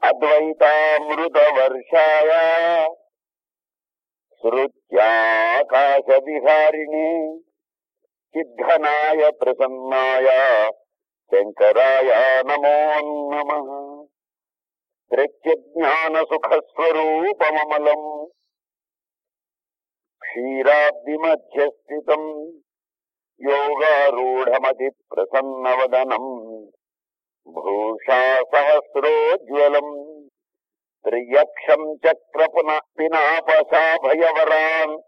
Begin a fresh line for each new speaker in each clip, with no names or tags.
అద్వైతామృత వర్షాయ శృత్యాకాశ విహారిణి సిద్ధనాయ ప్రసన్నాయ శంకరాయ నమో నమ ప్రత్యజ్ఞాన సుఖ స్వరూపమమలం క్షీరాబ్ది మధ్యస్థితం యోగారూఢమతి ప్రసన్నవదనం భూషా సహస్రోజ్వలం త్రియక్షం చక్ర పునః పినాపశాభయవరాన్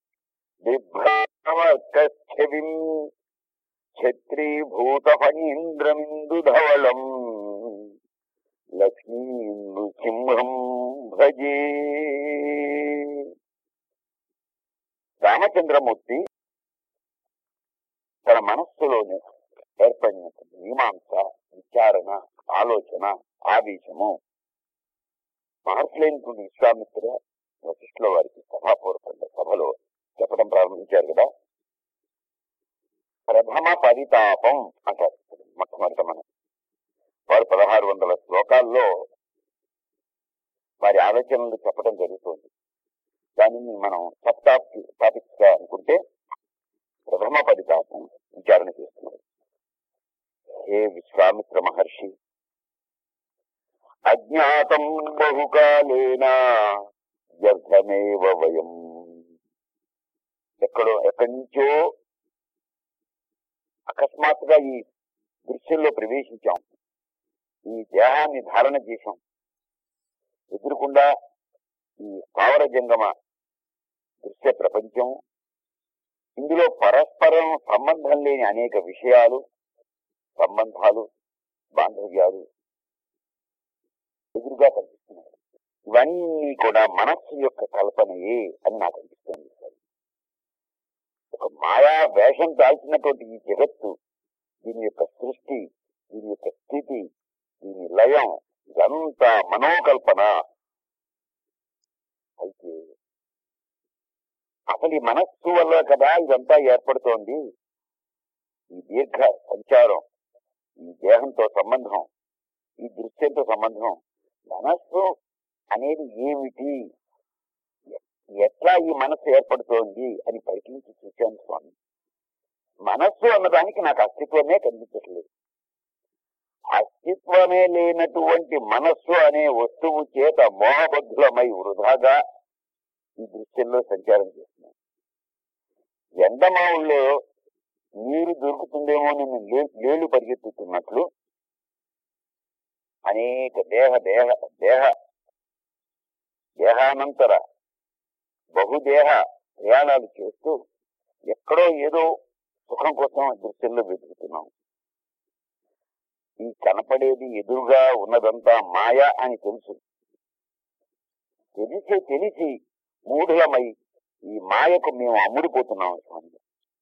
బిభ్రామర్కస్థివిం ఛత్రీభూత ఫణీంద్రమిందుధవళం లక్ష్మీందుసింహం భజే రామచంద్రమూర్తి తన మనస్సులోని ఏర్పడినటువంటి మీమాంస విచారణ ఆలోచన ఆవేశము మహర్షులైనటువంటి విశ్వామిత్ర వశిష్ఠుల వారికి సభాపూర్వకంగా సభలో చెప్పడం ప్రారంభించారు కదా ప్రథమ పరితాపం అంటారు మొట్టమొదట మనం వారు పదహారు వందల శ్లోకాల్లో వారి ఆలోచనలు చెప్పడం జరుగుతుంది దానిని మనం సబ్ టాపిక్స్ గా అనుకుంటే ప్రథమ పరితాపం విచారణ చేస్తున్నారు హే విశ్వామిత్ర మహర్షి అజ్ఞాతం బహుకాలేన వ్యర్థమేవ వయం ఎక్కడో ఎక్కడి నుంచో అకస్మాత్తుగా ఈ దృశ్యంలో ప్రవేశించాం ఈ దేహాన్ని ధారణ చేశాం ఎదురుకుండా ఈ స్థావర జంగమ దృశ్య ప్రపంచం ఇందులో పరస్పరం సంబంధం లేని అనేక విషయాలు సంబంధాలు బాంధవ్యాలు ఎదురుగా కనిపిస్తున్నాయి ఇవన్నీ కూడా మనస్సు యొక్క కల్పనయే అని నాకు అనిపిస్తుంది ఒక మాయా వేషం దాల్చినటువంటి ఈ జగత్తు దీని యొక్క సృష్టి దీని యొక్క స్థితి దీని లయం ఇదంతా మనోకల్పన అయితే అసలు ఈ మనస్సు వల్ల కదా ఇదంతా ఏర్పడుతోంది ఈ దీర్ఘ సంచారం ఈ దేహంతో సంబంధం ఈ దృశ్యంతో సంబంధం మనస్సు అనేది ఏమిటి ఎ- ఎట్లా ఈ మనస్సు ఏర్పడుతోంది అని పరికించి చూశాను స్వామి మనస్సు అన్నదానికి నాకు అస్తిత్వమే కనిపించట్లేదు అస్తిత్వమే లేనటువంటి మనస్సు అనే వస్తువు చేత మోహబద్ధులమై వృధాగా ఈ దృశ్యంలో సంచారం చేస్తున్నాను ఎండమావుల్లో నీరు దొరుకుతుందేమో నేను లేలు పరిగెత్తుతున్నట్లు అనేక దేహ దేహ దేహ దేహానంతర బహుదేహ ప్రయాణాలు చేస్తూ ఎక్కడో ఏదో సుఖం కోసం ఆ దృశ్యంలో వెతుకుతున్నాం ఈ కనపడేది ఎదురుగా ఉన్నదంతా మాయ అని తెలుసు తెలిసి తెలిసి మూఢులమై ఈ మాయకు మేము అమ్ముడిపోతున్నాం స్వామి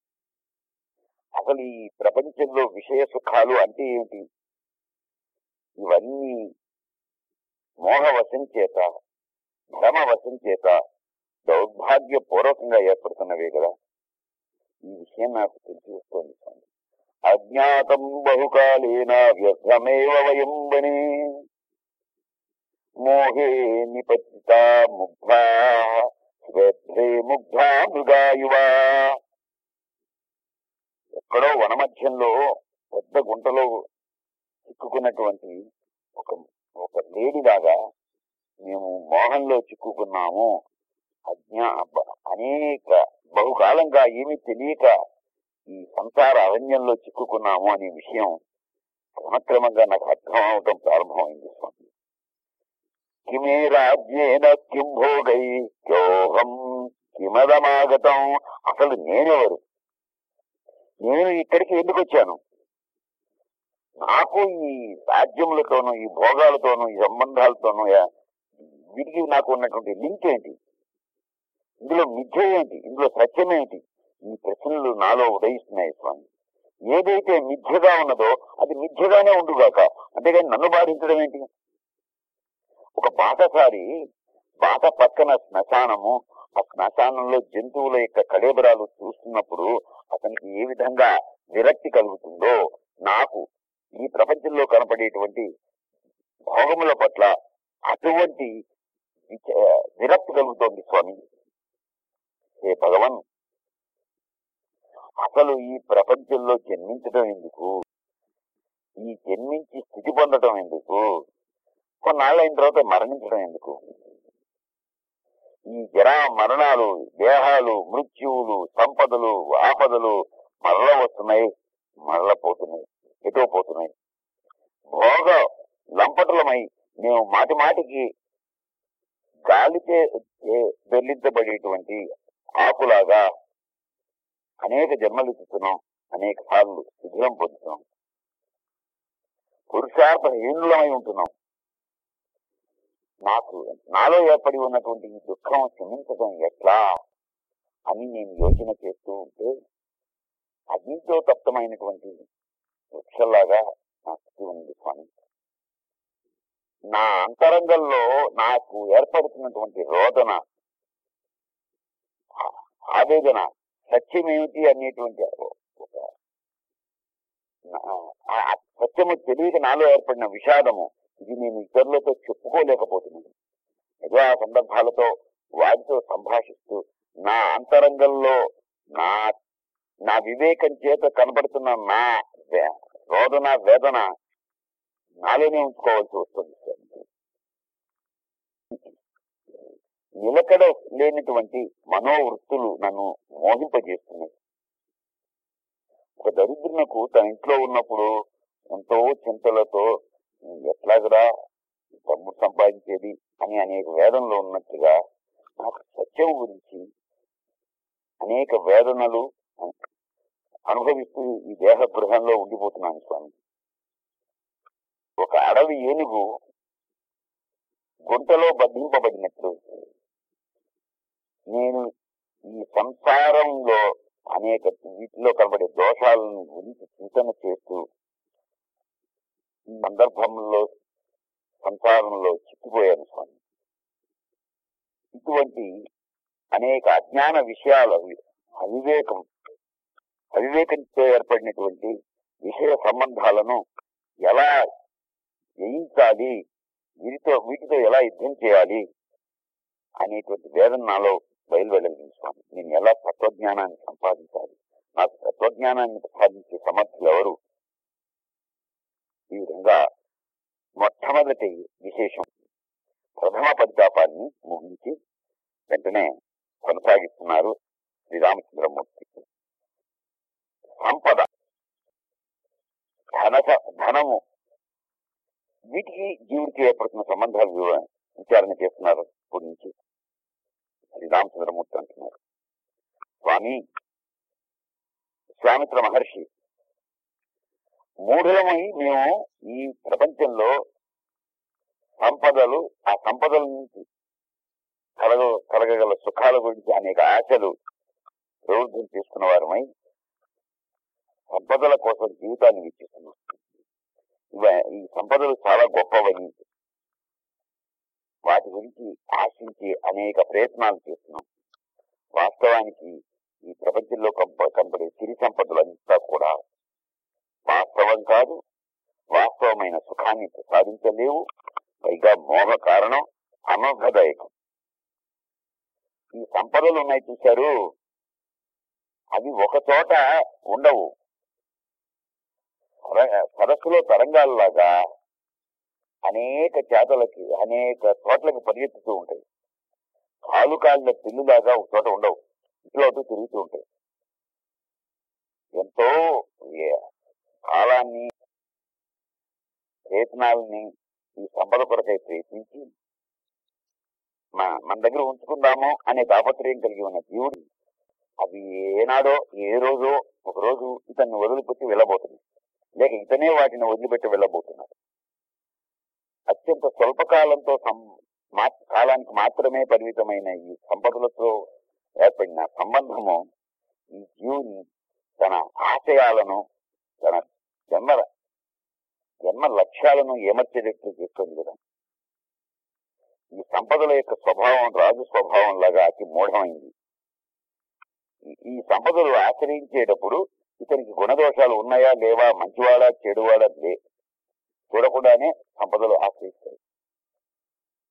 అసలు ఈ ప్రపంచంలో విషయ సుఖాలు అంటే ఏమిటి ఇవన్నీ మోహవశం చేత భ్రమవశం చేత దౌర్భాగ్యపూర్వకంగా ఏర్పడుతున్నవే కదా ఈ విషయం నాకు తెలిసి వస్తోంది స్వామి అజ్ఞాతం బహుకాలేన వ్యర్థమేవ వయం వనే మోహే నిపతిత ముగ్ధా శ్వేత్రే ముగ్ధా మృగాయువా ఎక్కడో వనమధ్యంలో పెద్ద గుంటలో చిక్కుకున్నటువంటి ఒక ఒక లేడిలాగా మేము మోహంలో చిక్కుకున్నాము అజ్ఞా బ- అనేక బహుకాలంగా ఏమీ తెలియక ఈ సంసార అరణ్యంలో చిక్కుకున్నాము అనే విషయం క్రమక్రమంగా నాకు అర్థం అవటం ప్రారంభమైంది స్వామి కిమే రాజ్యేన కిం భోగై క్యోహం కిమదమాగతం అసలు నేనెవరు నేను ఇక్కడికి ఎందుకు వచ్చాను నాకు ఈ రాజ్యములతోనూ ఈ భోగాలతోనూ ఈ సంబంధాలతోనూ యా- వీటికి నాకు ఉన్నటువంటి లింక్ ఏంటి ఇందులో మిథ్య ఏంటి ఇందులో సత్యం ఏంటి ఈ ప్రశ్నలు నాలో ఉదయిస్తున్నాయి స్వామి ఏదైతే మిథ్యగా ఉన్నదో అది మిథ్యగానే ఉండుగాక అంతేగాని నన్ను బాధించడం ఏంటి ఒక బాటసారి బాట పక్కన శ్మశానము ఆ శ్మశానంలో జంతువుల యొక్క కళేబరాలు చూస్తున్నప్పుడు అతనికి ఏ విధంగా విరక్తి కలుగుతుందో నాకు ఈ ప్రపంచంలో కనపడేటువంటి భోగముల పట్ల అటువంటి విచ- విరక్తి కలుగుతోంది స్వామి హే భగవన్ అసలు ఈ ప్రపంచంలో జన్మించడం ఎందుకు ఈ జన్మించి స్థితి పొందడం ఎందుకు కొన్నాళ్ళైన తర్వాత మరణించడం ఎందుకు ఈ జరా మరణాలు దేహాలు మృత్యువులు సంపదలు ఆపదలు మరల వస్తున్నాయి మరల పోతున్నాయి ఎటో పోతున్నాయి భోగ లంపటులమై మేము మాటి మాటికి గాలిచే చే- దొర్లించబడేటువంటి ఆకులాగా అనేక జన్మలు ఇస్తున్నాం అనేక సార్లు శిథిలం పొందుతున్నాం పురుషార్థ హీనులమై ఉంటున్నాం నాకు నాలో ఏర్పడి ఉన్నటువంటి ఈ దుఃఖం క్షమించడం ఎట్లా అని నేను యోచన చేస్తూ ఉంటే అగ్నితో తప్తమైనటువంటి వృక్షలాగా నా స్థితి ఉంది స్వామి నా అంతరంగంలో నాకు ఏర్పడుతున్నటువంటి రోదన ఆ- ఆవేదన సత్యమేమిటి అనేటువంటి ఒక నా- ఆ ఆ సత్యము తెలియక నాలో ఏర్పడిన విషాదము ఇది నేను ఇతరులతో చెప్పుకోలేకపోతున్నాను ఏదో ఆ సందర్భాలతో వారితో సంభాషిస్తూ నా అంతరంగంలో నా నా వివేకం చేత కనబడుతున్న నా వే- రోదన వేదన నాలోనే ఉంచుకోవాల్సి వస్తుంది సార్ నిలకడ లేనటువంటి మనోవృత్తులు నన్ను మోహింపజేస్తున్నాయి ఒక దరిద్రునకు తన ఇంట్లో ఉన్నప్పుడు ఎంతో చింతలతో ఎట్లాగరా డబ్బు సంపాదించేది అని అనేక వేదనలో ఉన్నట్టుగా నాకు సత్యం గురించి అనేక వేదనలు అనుభవిస్తూ ఈ దేహ గృహంలో ఉండిపోతున్నాను స్వామి ఒక అడవి ఏనుగు గుంటలో బంధింపబడినట్లు నేను ఈ సంసారంలో అనేక వీటిలో కనబడే దోషాలను గురించి చింతన చేస్తూ ఈ సందర్భంలో సంసారంలో చిక్కిపోయాను స్వామి ఇటువంటి అనేక అజ్ఞాన విషయాల అవివేకం అవివేకంతో ఏర్పడినటువంటి విషయ సంబంధాలను ఎలా జయించాలి వీటితో వీటితో ఎలా యుద్ధం చేయాలి అనేటువంటి వేదన నాలో బయలువెళ్ళింది స్వామి నేను ఎలా తత్వజ్ఞానాన్ని సంపాదించాలి నాకు తత్వజ్ఞానాన్ని సంపాదించే సమర్థులు ఎవరు ఈ విధంగా మొట్టమొదటి విశేషం ప్రథమ పరితాపాన్ని ముగించి వెంటనే కొనసాగిస్తున్నారు శ్రీరామచంద్రమూర్తి సంపద ధన ధనము వీటికి జీవుడికి ఏర్పడుతున్న సంబంధాలు వివ- విచారణ చేస్తున్నారు ఇప్పటి నుంచి శ్రీరామచంద్రమూర్తి అంటున్నారు స్వామి విశ్వామిత్ర మహర్షి మూఢులమై మేము ఈ ప్రపంచంలో సంపదలు ఆ సంపదల నుంచి కలగ కలగగల సుఖాల గురించి అనేక ఆశలు ప్రవృద్ధం చేసుకున్న వారమై సంపదల కోసం జీవితాన్ని వెచ్చిస్తున్నాం ఇవ- ఈ సంపదలు చాలా గొప్పవని వాటి గురించి ఆశించి అనేక ప్రయత్నాలు చేస్తున్నాం వాస్తవానికి ఈ ప్రపంచంలో కంప- కనపడే సిరి సంపదలంతా కూడా వాస్తవం కాదు వాస్తవమైన సుఖాన్ని ప్రసాదించలేవు పైగా మోహ కారణం అమోఘదాయకం ఈ సంపదలు ఉన్నాయి చూశారు అవి ఒక చోట ఉండవు సర- సరస్సులో తరంగాల్లాగా అనేక చేతలకి అనేక చోట్లకి పరిగెత్తుతూ ఉంటాయి కాలు కాళ్ళ పిల్లులాగా ఒక చోట ఉండవు ఇటు అటు తిరుగుతూ ఉంటాయి ఎంతో ఏ- కాలాన్ని ప్రయత్నాలని ఈ సంపద కొరకై ప్రయత్నించి మా- మన దగ్గర ఉంచుకుందాము అనే తాపత్రయం కలిగి ఉన్న జీవుడు అవి ఏనాడో ఏ రోజో ఒక రోజు ఇతన్ని వదిలిపెట్టి వెళ్ళబోతుంది లేక ఇతనే వాటిని వదిలిపెట్టి వెళ్ళబోతున్నాడు అత్యంత స్వల్పకాలంతో సం- మా- కాలానికి మాత్రమే పరిమితమైన ఈ సంపదలతో ఏర్పడిన సంబంధము ఈ జీవుని తన ఆశయాలను తన జన్మ జన్మ లక్ష్యాలను ఏమర్చేటట్లు చేస్తుంది కదా ఈ సంపదల యొక్క స్వభావం రాజు స్వభావం లాగా అతి మూఢమైంది ఈ- ఈ సంపదలు ఆచరించేటప్పుడు ఇతనికి గుణదోషాలు ఉన్నాయా లేవా మంచివాడా చెడువాడా లే చూడకుండానే సంపదలు ఆశ్రయిస్తాయి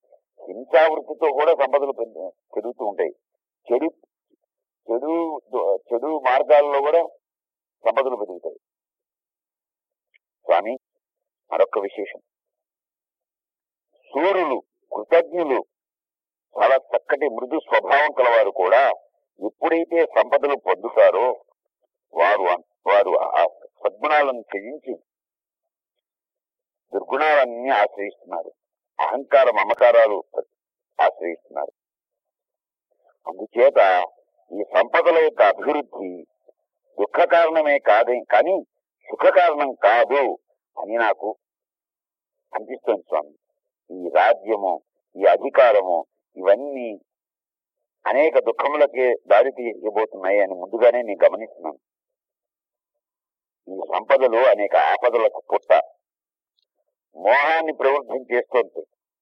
హింసావృత్తితో కూడా సంపదలు పెరుగు- పెరుగుతూ ఉంటాయి చెడు చెడు చెడు మార్గాల్లో కూడా సంపదలు పెరుగుతాయి స్వామి మరొక విశేషం సూర్యులు కృతజ్ఞులు చాలా చక్కటి మృదు స్వభావం కలవారు కూడా ఎప్పుడైతే సంపదలు పొందుతారో వారు అన్- వారు ఆ సద్గుణాలను త్యజించి దుర్గుణాలన్నీ ఆశ్రయిస్తున్నారు అహంకార మమకారాలు ఆశ్రయిస్తున్నారు అందుచేత ఈ సంపదల యొక్క అభివృద్ధి దుఃఖ కారణమే కాదే కానీ సుఖ కారణం కాదు అని నాకు అనిపిస్తుంది స్వామి ఈ రాజ్యము ఈ అధికారము ఇవన్నీ అనేక దుఃఖములకే దారి తీయబోతున్నాయి అని ముందుగానే నేను గమనిస్తున్నాను ఈ సంపదలు అనేక ఆపదలకు పుట్ట మోహాన్ని ప్రవృద్ధం చేస్తుంది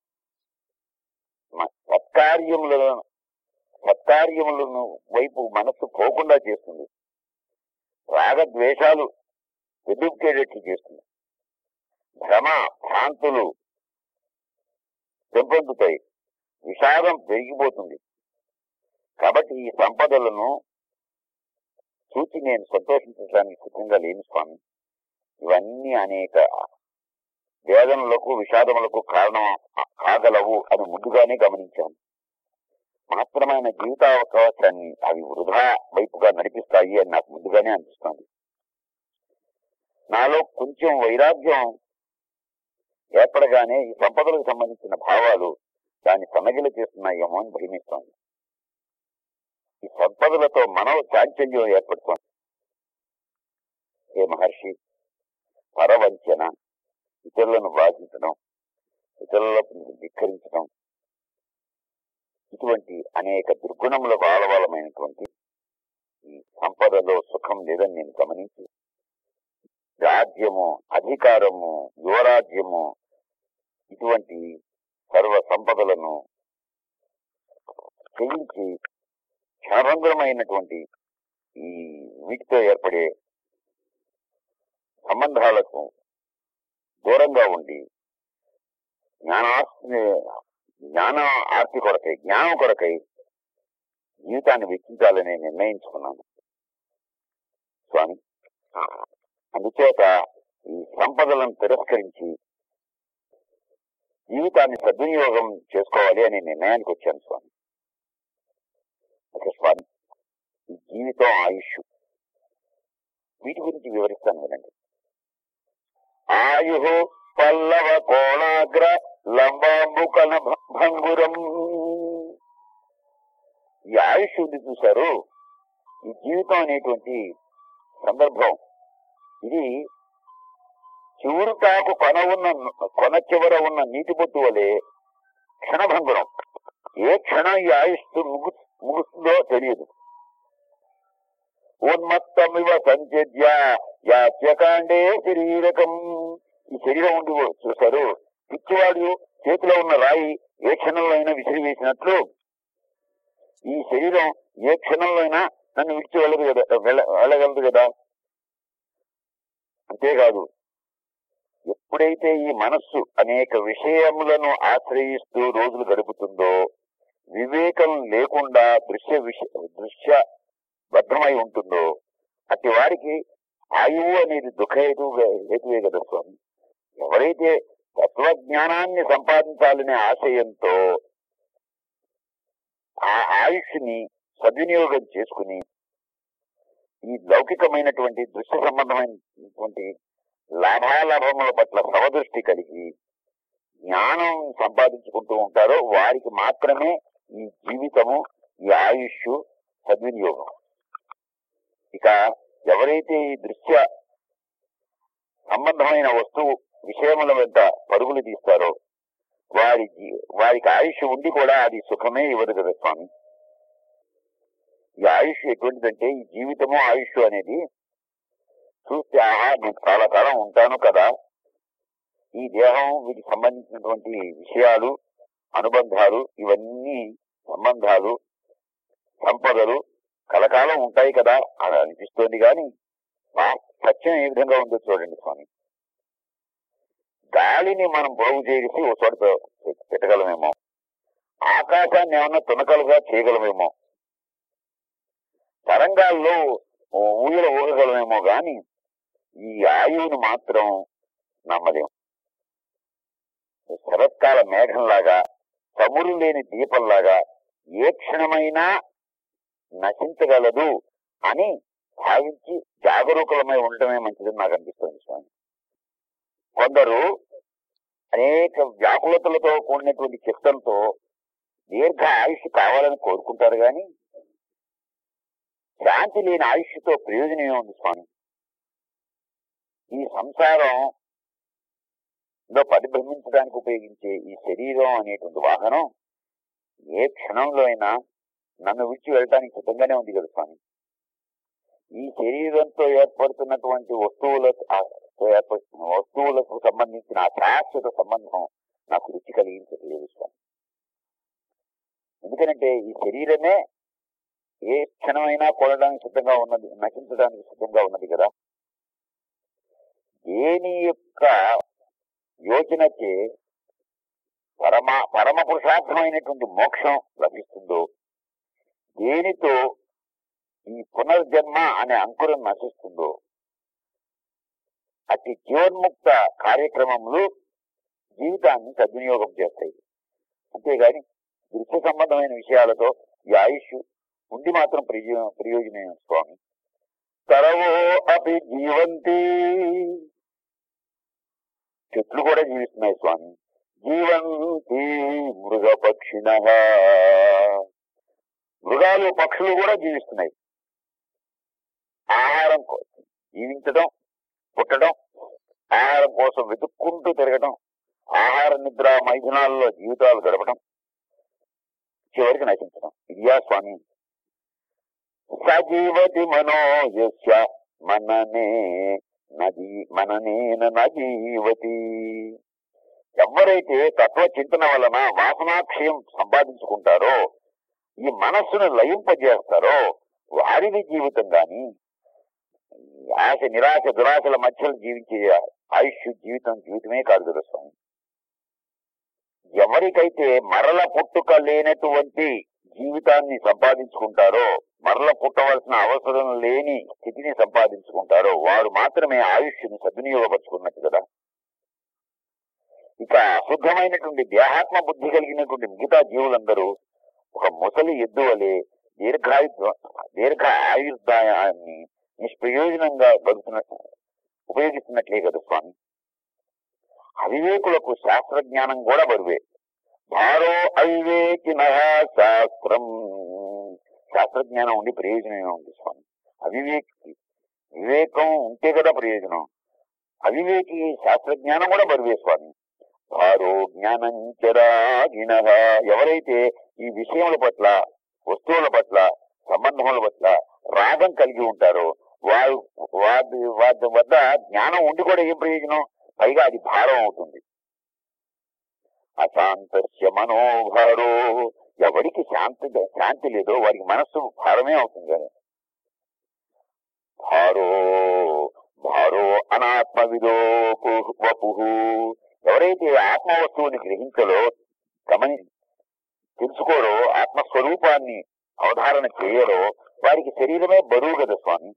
మ- సత్కార్యములను సత్కార్యములను వైపు మనస్సు పోకుండా చేస్తుంది రాగద్వేషాలు వెదుక్కేటట్లు చేస్తుంది భ్రమ భ్రాంతులు పెంపొందుతాయి విషాదం పెరిగిపోతుంది కాబట్టి ఈ సంపదలను చూచి నేను సంతోషించడానికి సిద్ధంగా లేని స్వామి ఇవన్నీ అనేక వేదనలకు విషాదములకు కారణం కాగలవు అని ముందుగానే గమనించాను మాత్రమైన జీవితావకాశాన్ని అవి వృధా వైపుగా నడిపిస్తాయి అని నాకు ముందుగానే అనిపిస్తోంది నాలో కొంచెం వైరాగ్యం ఏర్పడగానే ఈ సంపదలకు సంబంధించిన భావాలు దాన్ని సన్నగిల చేస్తున్నాయేమో అని భయమిస్తోంది ఈ సంపదలతో మనవ చాంచల్యం ఏర్పడుతోంది హే మహర్షి పరవంచన ఇతరులను బాధించడం ఇతరులను ధిక్కరించడం ఇటువంటి అనేక దుర్గుణములకు ఆలవాలమైనటువంటి ఈ సంపదలో సుఖం లేదని నేను గమనించి రాజ్యము అధికారము యువరాజ్యము ఇటువంటి సర్వ సంపదలను చేయించి క్షణభంగురమైనటువంటి ఈ వీటితో ఏర్పడే సంబంధాలకు దూరంగా ఉండి జ్ఞానాస్తి జ్ఞాన ఆర్తి కొరకై జ్ఞానం కొరకై జీవితాన్ని వెచ్చించాలని నిర్ణయించుకున్నాను స్వామి అందుచేత ఈ సంపదలను తిరస్కరించి జీవితాన్ని సద్వినియోగం చేసుకోవాలి అనే నిర్ణయానికి వచ్చాను స్వామి ఓకే స్వామి ఈ జీవితం ఆయుష్ వీటి గురించి వివరిస్తాను వినండి ఆయు పల్లవ కోణాగ్ర లంబాంబుకన భంగురం ఈ ఆయుష్ ఉంది చూశారు ఈ జీవితం అనేటువంటి సందర్భం ఇది చివురుటాకు కొన ఉన్న కొన చివర ఉన్న నీటి బొట్టు వలె క్షణభంగురం ఏ క్షణం ఈ ఆయుష్ ముగు ముగుస్తుందో తెలియదు ఉన్మత్తమివ సంచేద్య యాచ్యకాండే శరీరకం ఈ శరీరం ఉండి చూశారు పిచ్చివాడు చేతిలో ఉన్న రాయి ఏ క్షణంలో అయినా విసిరి వేసినట్లు ఈ శరీరం ఏ క్షణంలో అయినా నన్ను విడిచి వెళ్ళదు కదా వెళ్ళ- వెళ్ళగలదు కదా అంతేకాదు ఎప్పుడైతే ఈ మనస్సు అనేక విషయములను ఆశ్రయిస్తూ రోజులు గడుపుతుందో వివేకం లేకుండా దృశ్య విష దృశ్య బద్ధమై ఉంటుందో అట్టి వారికి ఆయువు అనేది దుఃఖహేతువుగా హేతువే కదా స్వామి ఎవరైతే తత్వజ్ఞానాన్ని సంపాదించాలనే ఆశయంతో ఆ ఆయుష్ని సద్వినియోగం చేసుకుని ఈ లౌకికమైనటువంటి దృశ్య సంబంధమైనటువంటి లాభాలాభముల పట్ల సమదృష్టి కలిగి జ్ఞానం సంపాదించుకుంటూ ఉంటారో వారికి మాత్రమే ఈ జీవితము ఈ ఆయుష్ సద్వినియోగం ఇక ఎవరైతే ఈ దృశ్య సంబంధమైన వస్తువు విషయముల వెంట పరుగులు తీస్తారో వారి జీ- వారికి ఆయుష్ ఉండి కూడా అది సుఖమే ఇవ్వదు కదా స్వామి ఈ ఆయుష్ ఎటువంటిదంటే ఈ జీవితము ఆయుష్ అనేది చూస్తే ఆహా నేను చాలా కాలం ఉంటాను కదా ఈ దేహం వీటికి సంబంధించినటువంటి విషయాలు అనుబంధాలు ఇవన్నీ సంబంధాలు సంపదలు కలకాలం ఉంటాయి కదా అని అనిపిస్తోంది కానీ వా- సత్యం ఏ విధంగా ఉందో చూడండి స్వామి గాలిని మనం బాగు చేసి ఒక చోట పె- పెట్టగలమేమో ఆకాశాన్ని ఏమన్నా తునకలుగా చేయగలమేమో తరంగాల్లో ఊయల ఊగగలమేమో గాని ఈ ఆయువును మాత్రం నమ్మలేం శరత్కాల మేఘంలాగా చమురు లేని దీపంలాగా ఏ క్షణమైనా నశించగలదు అని భావించి జాగరూకులమై ఉండటమే మంచిదని నాకు అనిపిస్తుంది స్వామి కొందరు అనేక వ్యాకులతలతో కూడినటువంటి చిత్తంతో దీర్ఘ ఆయుష్ కావాలని కోరుకుంటారు కానీ శాంతి లేని ఆయుష్తో ప్రయోజనం ఏముంది స్వామి ఈ సంసారం లో పరిభ్రమించడానికి ఉపయోగించే ఈ శరీరం అనేటువంటి వాహనం ఏ క్షణంలో అయినా నన్ను విడిచి వెళ్ళడానికి సిద్ధంగానే ఉంది కదా స్వామి ఈ శరీరంతో ఏర్పడుతున్నటువంటి వస్తువుల తో ఏర్పడుతున్న వస్తువులకు సంబంధించిన ఆ శాశ్వత సంబంధం నాకు రుచి కలిగించట్లేదు స్వామి ఎందుకంటే ఈ శరీరమే ఏ క్షణమైనా కొనడానికి సిద్ధంగా ఉన్నది నశించడానికి సిద్ధంగా ఉన్నది కదా దేని యొక్క యోచనచే పరమ పరమ పురుషార్థమైనటువంటి మోక్షం లభిస్తుందో దేనితో ఈ పునర్జన్మ అనే అంకురం నశిస్తుందో అతి జీవన్ముక్త కార్యక్రమములు జీవితాన్ని సద్వినియోగం చేస్తాయి అంతేగాని దృశ్య సంబంధమైన విషయాలతో ఈ ఆయుష్ ఉండి మాత్రం ప్రయో ప్రయోజనం స్వామి తరవో అపి జీవంతి చెట్లు కూడా జీవిస్తున్నాయి స్వామి జీవంతి మృగ పక్షిణ మృగాలు పక్షులు కూడా జీవిస్తున్నాయి ఆహారం కోసం జీవించడం పుట్టడం ఆహారం కోసం వెతుక్కుంటూ తిరగడం ఆహార నిద్ర మైథునాల్లో జీవితాలు గడపడం చివరికి నశించడం ఇదియా స్వామి సజీవతి మనోయస్య మననే నజీ మననేన నజీవతి ఎవరైతే తత్వ చింతన వలన వాసనాక్షయం సంపాదించుకుంటారో ఈ మనస్సును లయింపజేస్తారో వారిది జీవితం గాని ఆశ నిరాశ దురాశల మధ్యలో జీవించే ఆయుష్ జీవితం జీవితమే కాదు కదా స్వామి ఎవరికైతే మరల పుట్టుక లేనటువంటి జీవితాన్ని సంపాదించుకుంటారో మరల పుట్టవలసిన అవసరం లేని స్థితిని సంపాదించుకుంటారో వారు మాత్రమే ఆయుష్ని సద్వినియోగపరుచుకున్నట్టు కదా ఇక అశుద్ధమైనటువంటి దేహాత్మ బుద్ధి కలిగినటువంటి మిగతా జీవులందరూ ఒక ముసలి ఎద్దు వలె దీర్ఘాయు దీర్ఘ ఆయుర్దాయాన్ని నిష్ప్రయోజనంగా బతుకున్న ఉపయోగిస్తున్నట్లే కదా స్వామి అవివేకులకు శాస్త్ర జ్ఞానం కూడా బరువే భారో అవివేకిన శాస్త్రం శాస్త్రజ్ఞానం ఉండి ప్రయోజనం ఉంది స్వామి అవివేకి వివేకం ఉంటే కదా ప్రయోజనం అవివేకి శాస్త్రజ్ఞానం కూడా బరువే స్వామి భారో జ్ఞానం చరాగిన ఎవరైతే ఈ విషయముల పట్ల వస్తువుల పట్ల సంబంధముల పట్ల రాగం కలిగి ఉంటారో వారు వారి వారి వద్ద జ్ఞానం ఉండి కూడా ఏం ప్రయోజనం పైగా అది భారం అవుతుంది అశాంతస్య మనోభారో ఎవరికి శాంతి శాంతి లేదో వారికి మనస్సు భారమే అవుతుంది కదా భారో భారో అనాత్మవిదో వపు ఎవరైతే ఆత్మ వస్తువుని గ్రహించలో గమని తెలుసుకోరో ఆత్మస్వరూపాన్ని అవధారణ చేయరో వారికి శరీరమే బరువు కదా స్వామి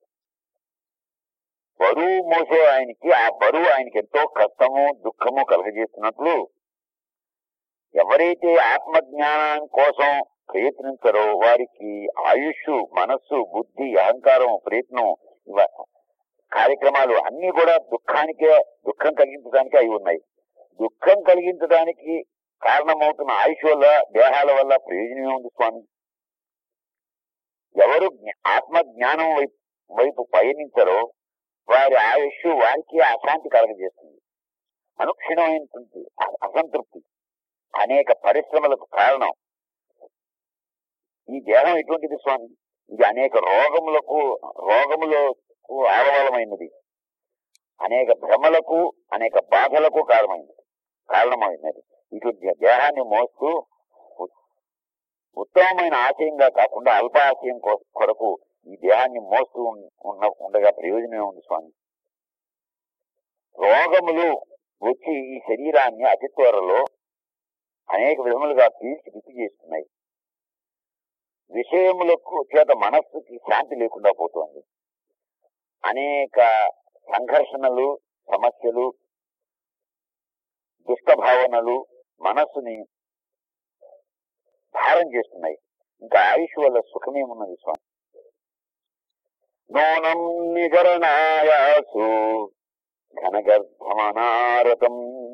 బరువు మోసే ఆయనకి ఆ బరువు ఆయనకి ఎంతో కష్టము దుఃఖము కలగజేస్తున్నట్లు ఎవరైతే ఆత్మజ్ఞానం కోసం ప్రయత్నించరో వారికి ఆయుష్ మనస్సు బుద్ధి అహంకారం ప్రయత్నం ఇవ కార్యక్రమాలు అన్ని కూడా దుఃఖానికే దుఃఖం కలిగించడానికే అయి ఉన్నాయి దుఃఖం కలిగించడానికి కారణమవుతున్న ఆయుష్ వల్ల దేహాల వల్ల ప్రయోజనం ఉంది స్వామి ఎవరు జ్ఞ- ఆత్మ జ్ఞానం వైపు వైపు పయనించరో వారి ఆయుష్ వారికి అశాంతి కలగజేస్తుంది అనుక్షణమైనటువంటి అ- అసంతృప్తి అనేక పరిశ్రమలకు కారణం ఈ దేహం ఎటువంటిది స్వామి ఇది అనేక రోగములకు రోగములకు ఆలవాలమైనది అనేక భ్రమలకు అనేక బాధలకు కారణమైనది కారణమైనది ఇటువంటి దేహాన్ని మోస్తూ ఉ- ఉత్తమమైన ఆశయంగా కాకుండా అల్ప ఆశయం కొ- కొరకు ఈ దేహాన్ని మోస్తూ ఉన్- ఉన్న ఉండగా ప్రయోజనం ఉంది స్వామి రోగములు వచ్చి ఈ శరీరాన్ని అతి త్వరలో అనేక విధములుగా పీల్చి పిచ్చి చేస్తున్నాయి విషయములకు చేత మనస్సుకి శాంతి లేకుండా పోతోంది అనేక సంఘర్షణలు సమస్యలు దుష్ట భావనలు మనస్సుని భారం చేస్తున్నాయి ఇంకా ఆయుష్ వల్ల సుఖమేమున్నది స్వామి నూనం నిగరణాయాసు ఘనగర్భమనారతం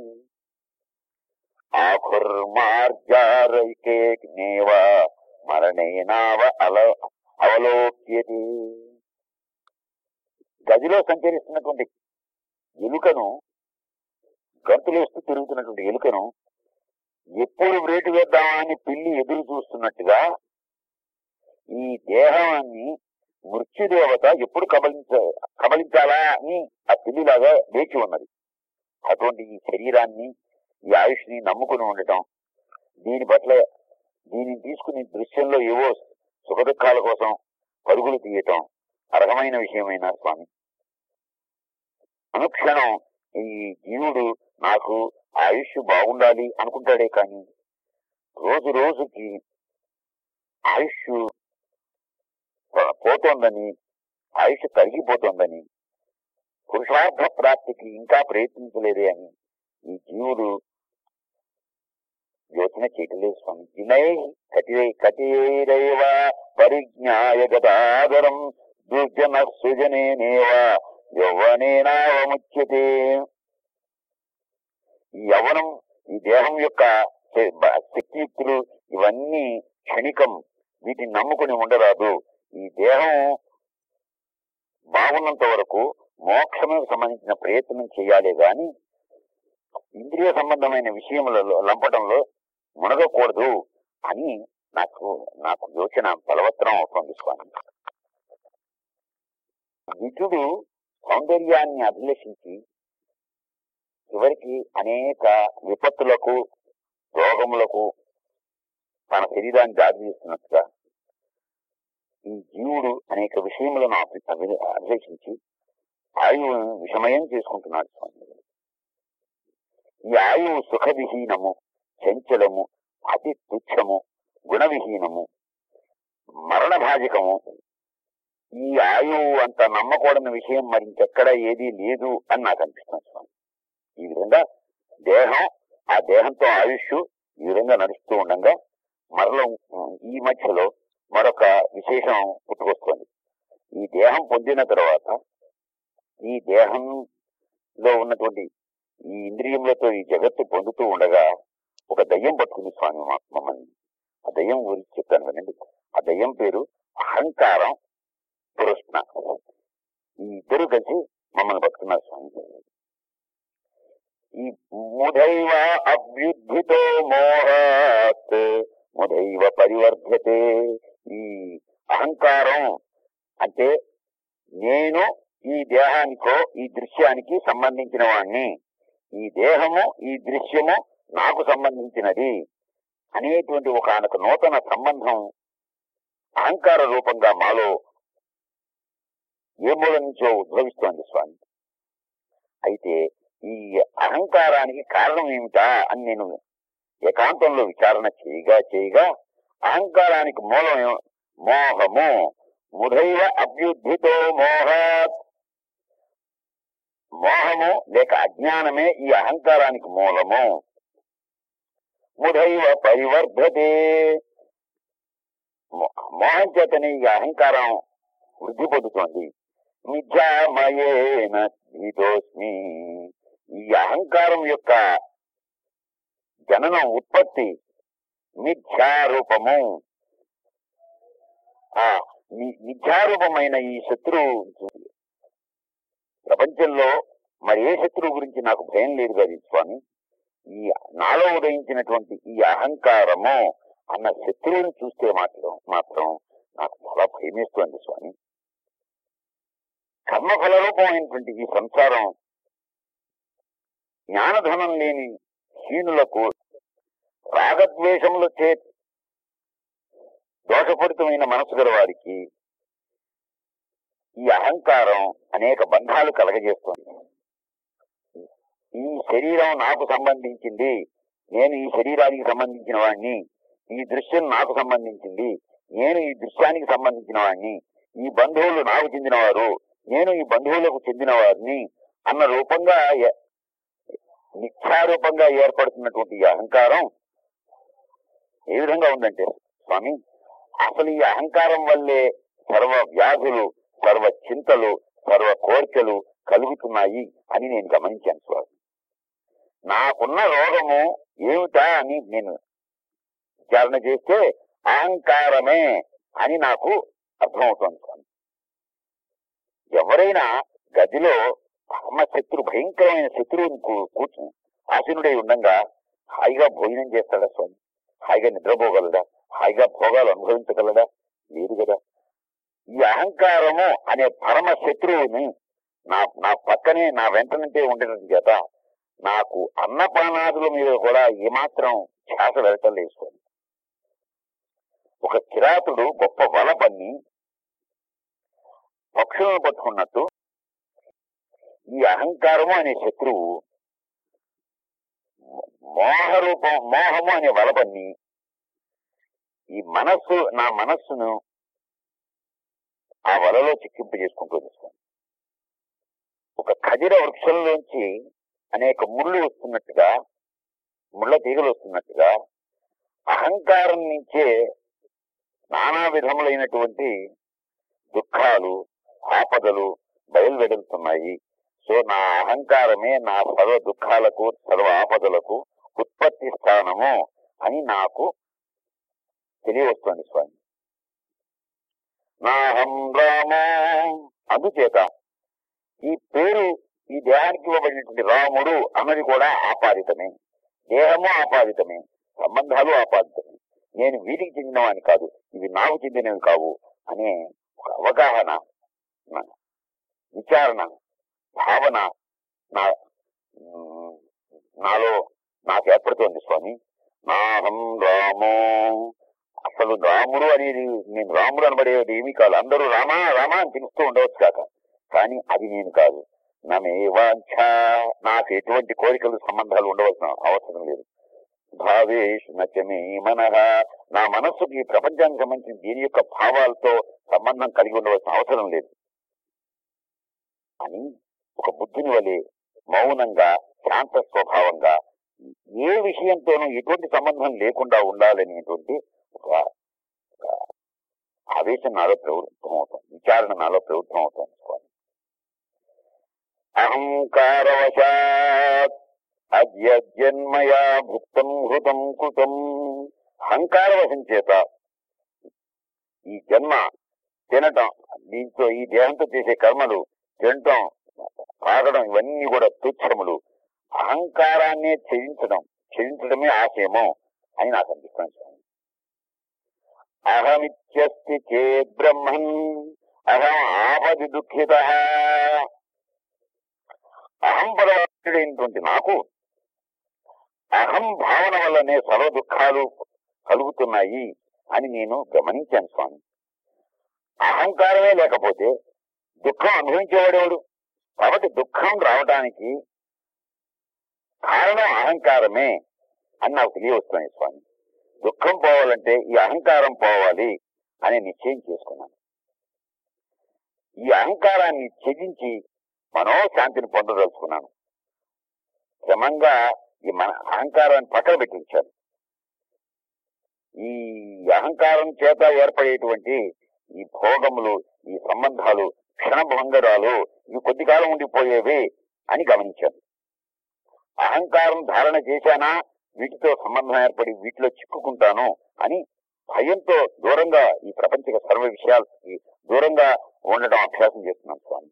ఆఖుర్మార్జారైకేనేవ మరణేనావ అల అవలోక్యతే గదిలో సంచరిస్తున్నటువంటి ఎలుకను గంతులేస్తూ తిరుగుతున్నటువంటి ఎలుకను ఎప్పుడు వేటు వేద్దామా అని పిల్లి ఎదురు చూస్తున్నట్టుగా ఈ దేహాన్ని మృత్యుదేవత ఎప్పుడు కబలించ కబలించాలా అని ఆ పిల్లిలాగా వేచి ఉన్నది అటువంటి ఈ శరీరాన్ని ఈ ఆయుష్ని నమ్ముకుని ఉండటం దీని పట్ల దీనిని తీసుకుని దృశ్యంలో ఏవో సుఖ దుఃఖాల కోసం పరుగులు తీయటం అర్హమైన విషయమైన స్వామి అనుక్షణం ఈ జీవుడు నాకు ఆయుష్ బాగుండాలి అనుకుంటాడే కానీ రోజు రోజుకి ఆయుష్ పో- పోతోందని ఆయుష్ తరిగిపోతోందని పురుషార్థ ప్రాప్తికి ఇంకా ప్రయత్నించలేదే అని ఈ జీవుడు యోచన చేయటలేదు స్వామి వినై కటి కటిరైవ పరిజ్ఞాయ గదాదరం దుర్జన సృజనేనేవ యవ్వనేనావముచ్యతే ఈ యవ్వనం ఈ దేహం యొక్క శ- బ- శక్తియుక్తులు ఇవన్నీ క్షణికం వీటిని నమ్ముకుని ఉండరాదు ఈ దేహం బాగున్నంత వరకు మోక్షములకు సంబంధించిన ప్రయత్నం చేయాలి గాని ఇంద్రియ సంబంధమైన విషయములలో లంపటంలో మునగకూడదు అని నాకు నాకు యోచన బలవత్తరం అవుతుంది స్వామి విజుడు సౌందర్యాన్ని అభిలషించి చివరికి అనేక విపత్తులకు రోగములకు తన శరీరాన్ని దాడి చేస్తున్నట్టుగా ఈ జీవుడు అనేక విషయములను అభి- అభి- అభిలషించి ఆయువును విషమయం చేసుకుంటున్నాడు స్వామి ఈ ఆయువు సుఖవిహీనము చంచలము అతి తుచ్చము గుణవిహీనము మరణభాజకము ఈ ఆయువు అంత నమ్మకూడని విషయం మరి ఇంకెక్కడ ఏదీ లేదు అని నాకు అనిపిస్తుంది స్వామి ఈ విధంగా దేహం ఆ దేహంతో ఆయుష్ ఈ విధంగా నడుస్తూ ఉండగా మరల ఈ మధ్యలో మరొక విశేషం పుట్టుకొస్తుంది ఈ దేహం పొందిన తర్వాత ఈ దేహంలో ఉన్నటువంటి ఈ ఇంద్రియములతో ఈ జగత్తు పొందుతూ ఉండగా ఒక దయ్యం పట్టుకుంది స్వామి మా- మమ్మల్ని ఆ దయ్యం గురించి చెప్తాను వినండి ఆ దయ్యం పేరు అహంకారం పురుష్ణ ఈ ఇద్దరు కలిసి మమ్మల్ని పట్టుకున్నారు స్వామి ఈ ముదైవ అభ్యుద్ధితో మోహాత్ ముదైవ పరివర్ధతే ఈ అహంకారం అంటే నేను ఈ దేహానికో ఈ దృశ్యానికి సంబంధించిన వాణ్ణి ఈ దేహము ఈ దృశ్యము నాకు సంబంధించినది అనేటువంటి ఒక ఆయనకు నూతన సంబంధం అహంకార రూపంగా మాలో ఏ మూల నుంచో ఉద్భవిస్తోంది స్వామి అయితే ఈ అహంకారానికి కారణం ఏమిటా అని నేను ఏకాంతంలో విచారణ చేయగా చేయగా అహంకారానికి మూలం ఏం- మోహము ముదైవ అభ్యుద్ధితో మోహాత్ మోహము లేక అజ్ఞానమే ఈ అహంకారానికి మూలము ముదైవ పరివర్ధతే మో- మోహం చేతనే ఈ అహంకారం వృద్ధి పొందుతోంది మిథ్యామయేన ధీతోస్మి ఈ అహంకారం యొక్క జననం ఉత్పత్తి మిథ్యారూపము ఆ మి- మిథ్యారూపమైన ఈ శత్రువు ప్రపంచంలో మరి ఏ శత్రువు గురించి నాకు భయం లేదు కదా స్వామి ఈ నాలో ఉదయించినటువంటి ఈ అహంకారము అన్న శత్రువుని చూస్తే మాత్రం మాత్రం నాకు చాలా భయమేస్తోంది స్వామి కర్మఫల రూపమైనటువంటి ఈ సంసారం జ్ఞానధనం లేని హీనులకు రాగద్వేషముల చే దోషపూరితమైన మనసు గల వారికి ఈ అహంకారం అనేక బంధాలు కలగజేస్తుంది ఈ శరీరం నాకు సంబంధించింది నేను ఈ శరీరానికి సంబంధించిన వాడిని ఈ దృశ్యం నాకు సంబంధించింది నేను ఈ దృశ్యానికి సంబంధించిన వాడిని ఈ బంధువులు నాకు చెందినవారు నేను ఈ బంధువులకు చెందిన వారిని అన్న రూపంగా ఏ- మిథ్యారూపంగా ఏర్పడుతున్నటువంటి ఈ అహంకారం ఏ విధంగా ఉందంటే స్వామి అసలు ఈ అహంకారం వల్లే సర్వ వ్యాధులు సర్వ చింతలు సర్వ కోరికలు కలుగుతున్నాయి అని నేను గమనించాను స్వామి నాకున్న రోగము ఏమిటా అని నేను విచారణ చేస్తే అహంకారమే అని నాకు అర్థమవుతోంది స్వామి ఎవరైనా గదిలో పరమ శత్రు భయంకరమైన శత్రువుని కూ- కూర్చుని ఆసీనుడై ఉండంగా హాయిగా భోజనం చేస్తాడా స్వామి హాయిగా నిద్రపోగలడా హాయిగా భోగాలు అనుభవించగలడా లేదు కదా ఈ అహంకారము అనే పరమ శత్రువుని నా నా పక్కనే నా వెంటనంటే ఉండటం చేత నాకు అన్నపానాదుల మీద కూడా ఏమాత్రం ఛాస వెళ్ళటం లేదు స్వామి ఒక కిరాతుడు గొప్ప వల పన్ని పక్షులను పట్టుకున్నట్టు ఈ అహంకారము అనే శత్రువు మోహరూపం మోహము అనే వలపన్ని ఈ మనస్సు నా మనస్సును ఆ వలలో చిక్కింపు చేసుకుంటుంది స్వామి ఒక ఖదిర వృక్షంలోంచి అనేక ముళ్ళు వస్తున్నట్టుగా ముళ్ళ తీగలు వస్తున్నట్టుగా అహంకారం నుంచే నానా విధములైనటువంటి దుఃఖాలు ఆపదలు బయలువెడుతున్నాయి సో నా అహంకారమే నా సర్వ దుఃఖాలకు సర్వ ఆపదలకు ఉత్పత్తి స్థానము అని నాకు తెలియవస్తోంది స్వామి నాహం రామో అందుచేత ఈ పేరు ఈ దేహానికి ఇవ్వబడినటువంటి రాముడు అన్నది కూడా ఆపాదితమే దేహము ఆపాదితమే సంబంధాలు ఆపాదితమే నేను వీటికి చెందినవాని కాదు ఇవి నాకు చెందినవి కావు అనే ఒక అవగాహన నా- విచారణ భావన నా ఉమ్, నాలో నాకు ఏర్పడుతోంది స్వామి నాహం రామో అసలు రాముడు అనేది నేను రాముడు అనబడేది ఏమీ కాదు అందరూ రామా రామా అని పిలుస్తూ ఉండవచ్చు కాక కానీ అది నేను కాదు నమే వాంఛ నాకు ఎటువంటి కోరికలు సంబంధాలు ఉండవలసిన అవసరం లేదు భావేష్ నచమే మనహ నా మనస్సుకి ఈ ప్రపంచానికి సంబంధించిన దీని యొక్క భావాలతో సంబంధం కలిగి ఉండవలసిన అవసరం లేదు అని ఒక బుద్ధుని వలె మౌనంగా శాంత స్వభావంగా ఏ విషయంతోనూ ఎటువంటి సంబంధం లేకుండా ఉండాలనేటువంటి ఒక ఒక ఆవేశం నాలో ప్రవృత్తం అవుతుంది విచారణ నాలో ప్రవృత్తం అవుతుంది స్వామి అహంకారవశాత్ అద్య జన్మయా భుక్తం హృతం కృతం అహంకారవశం చేత ఈ జన్మ తినటం దీంతో ఈ దేహంతో చేసే కర్మలు తినటం తాగడం ఇవన్నీ కూడా తుచ్చములు అహంకారాన్నే ఛేదించడం ఛేదించడమే ఆశయము అని నాకు అనిపిస్తుంది స్వామి. అహమిత్యస్తి చేద్ బ్రహ్మన్ అహం ఆపది దుఃఖిత అహం పరమైనటువంటి నాకు అహం భావన వల్లనే సర్వ దుఃఖాలు కలుగుతున్నాయి అని నేను గమనించాను స్వామి అహంకారమే లేకపోతే దుఃఖం అనుభవించేవాడేవాడు కాబట్టి దుఃఖం రావడానికి కారణం అహంకారమే అని నాకు తెలియవస్తున్నాయి స్వామి దుఃఖం పోవాలంటే ఈ అహంకారం పోవాలి అని నిశ్చయం చేసుకున్నాను ఈ అహంకారాన్ని త్యజించి మనోశాంతిని పొందదలుచుకున్నాను క్రమంగా ఈ మన అహంకారాన్ని పక్కన పెట్టించాను ఈ అహంకారం చేత ఏర్పడేటువంటి ఈ భోగములు ఈ సంబంధాలు క్షణభంగరాలు ఇవి కొద్ది కాలం ఉండిపోయేవి అని గమనించాను అహంకారం ధారణ చేశానా వీటితో సంబంధం ఏర్పడి వీటిలో చిక్కుకుంటాను అని భయంతో దూరంగా ఈ ప్రపంచక సర్వ విషయాలకి దూరంగా ఉండడం అభ్యాసం చేస్తున్నాను స్వామి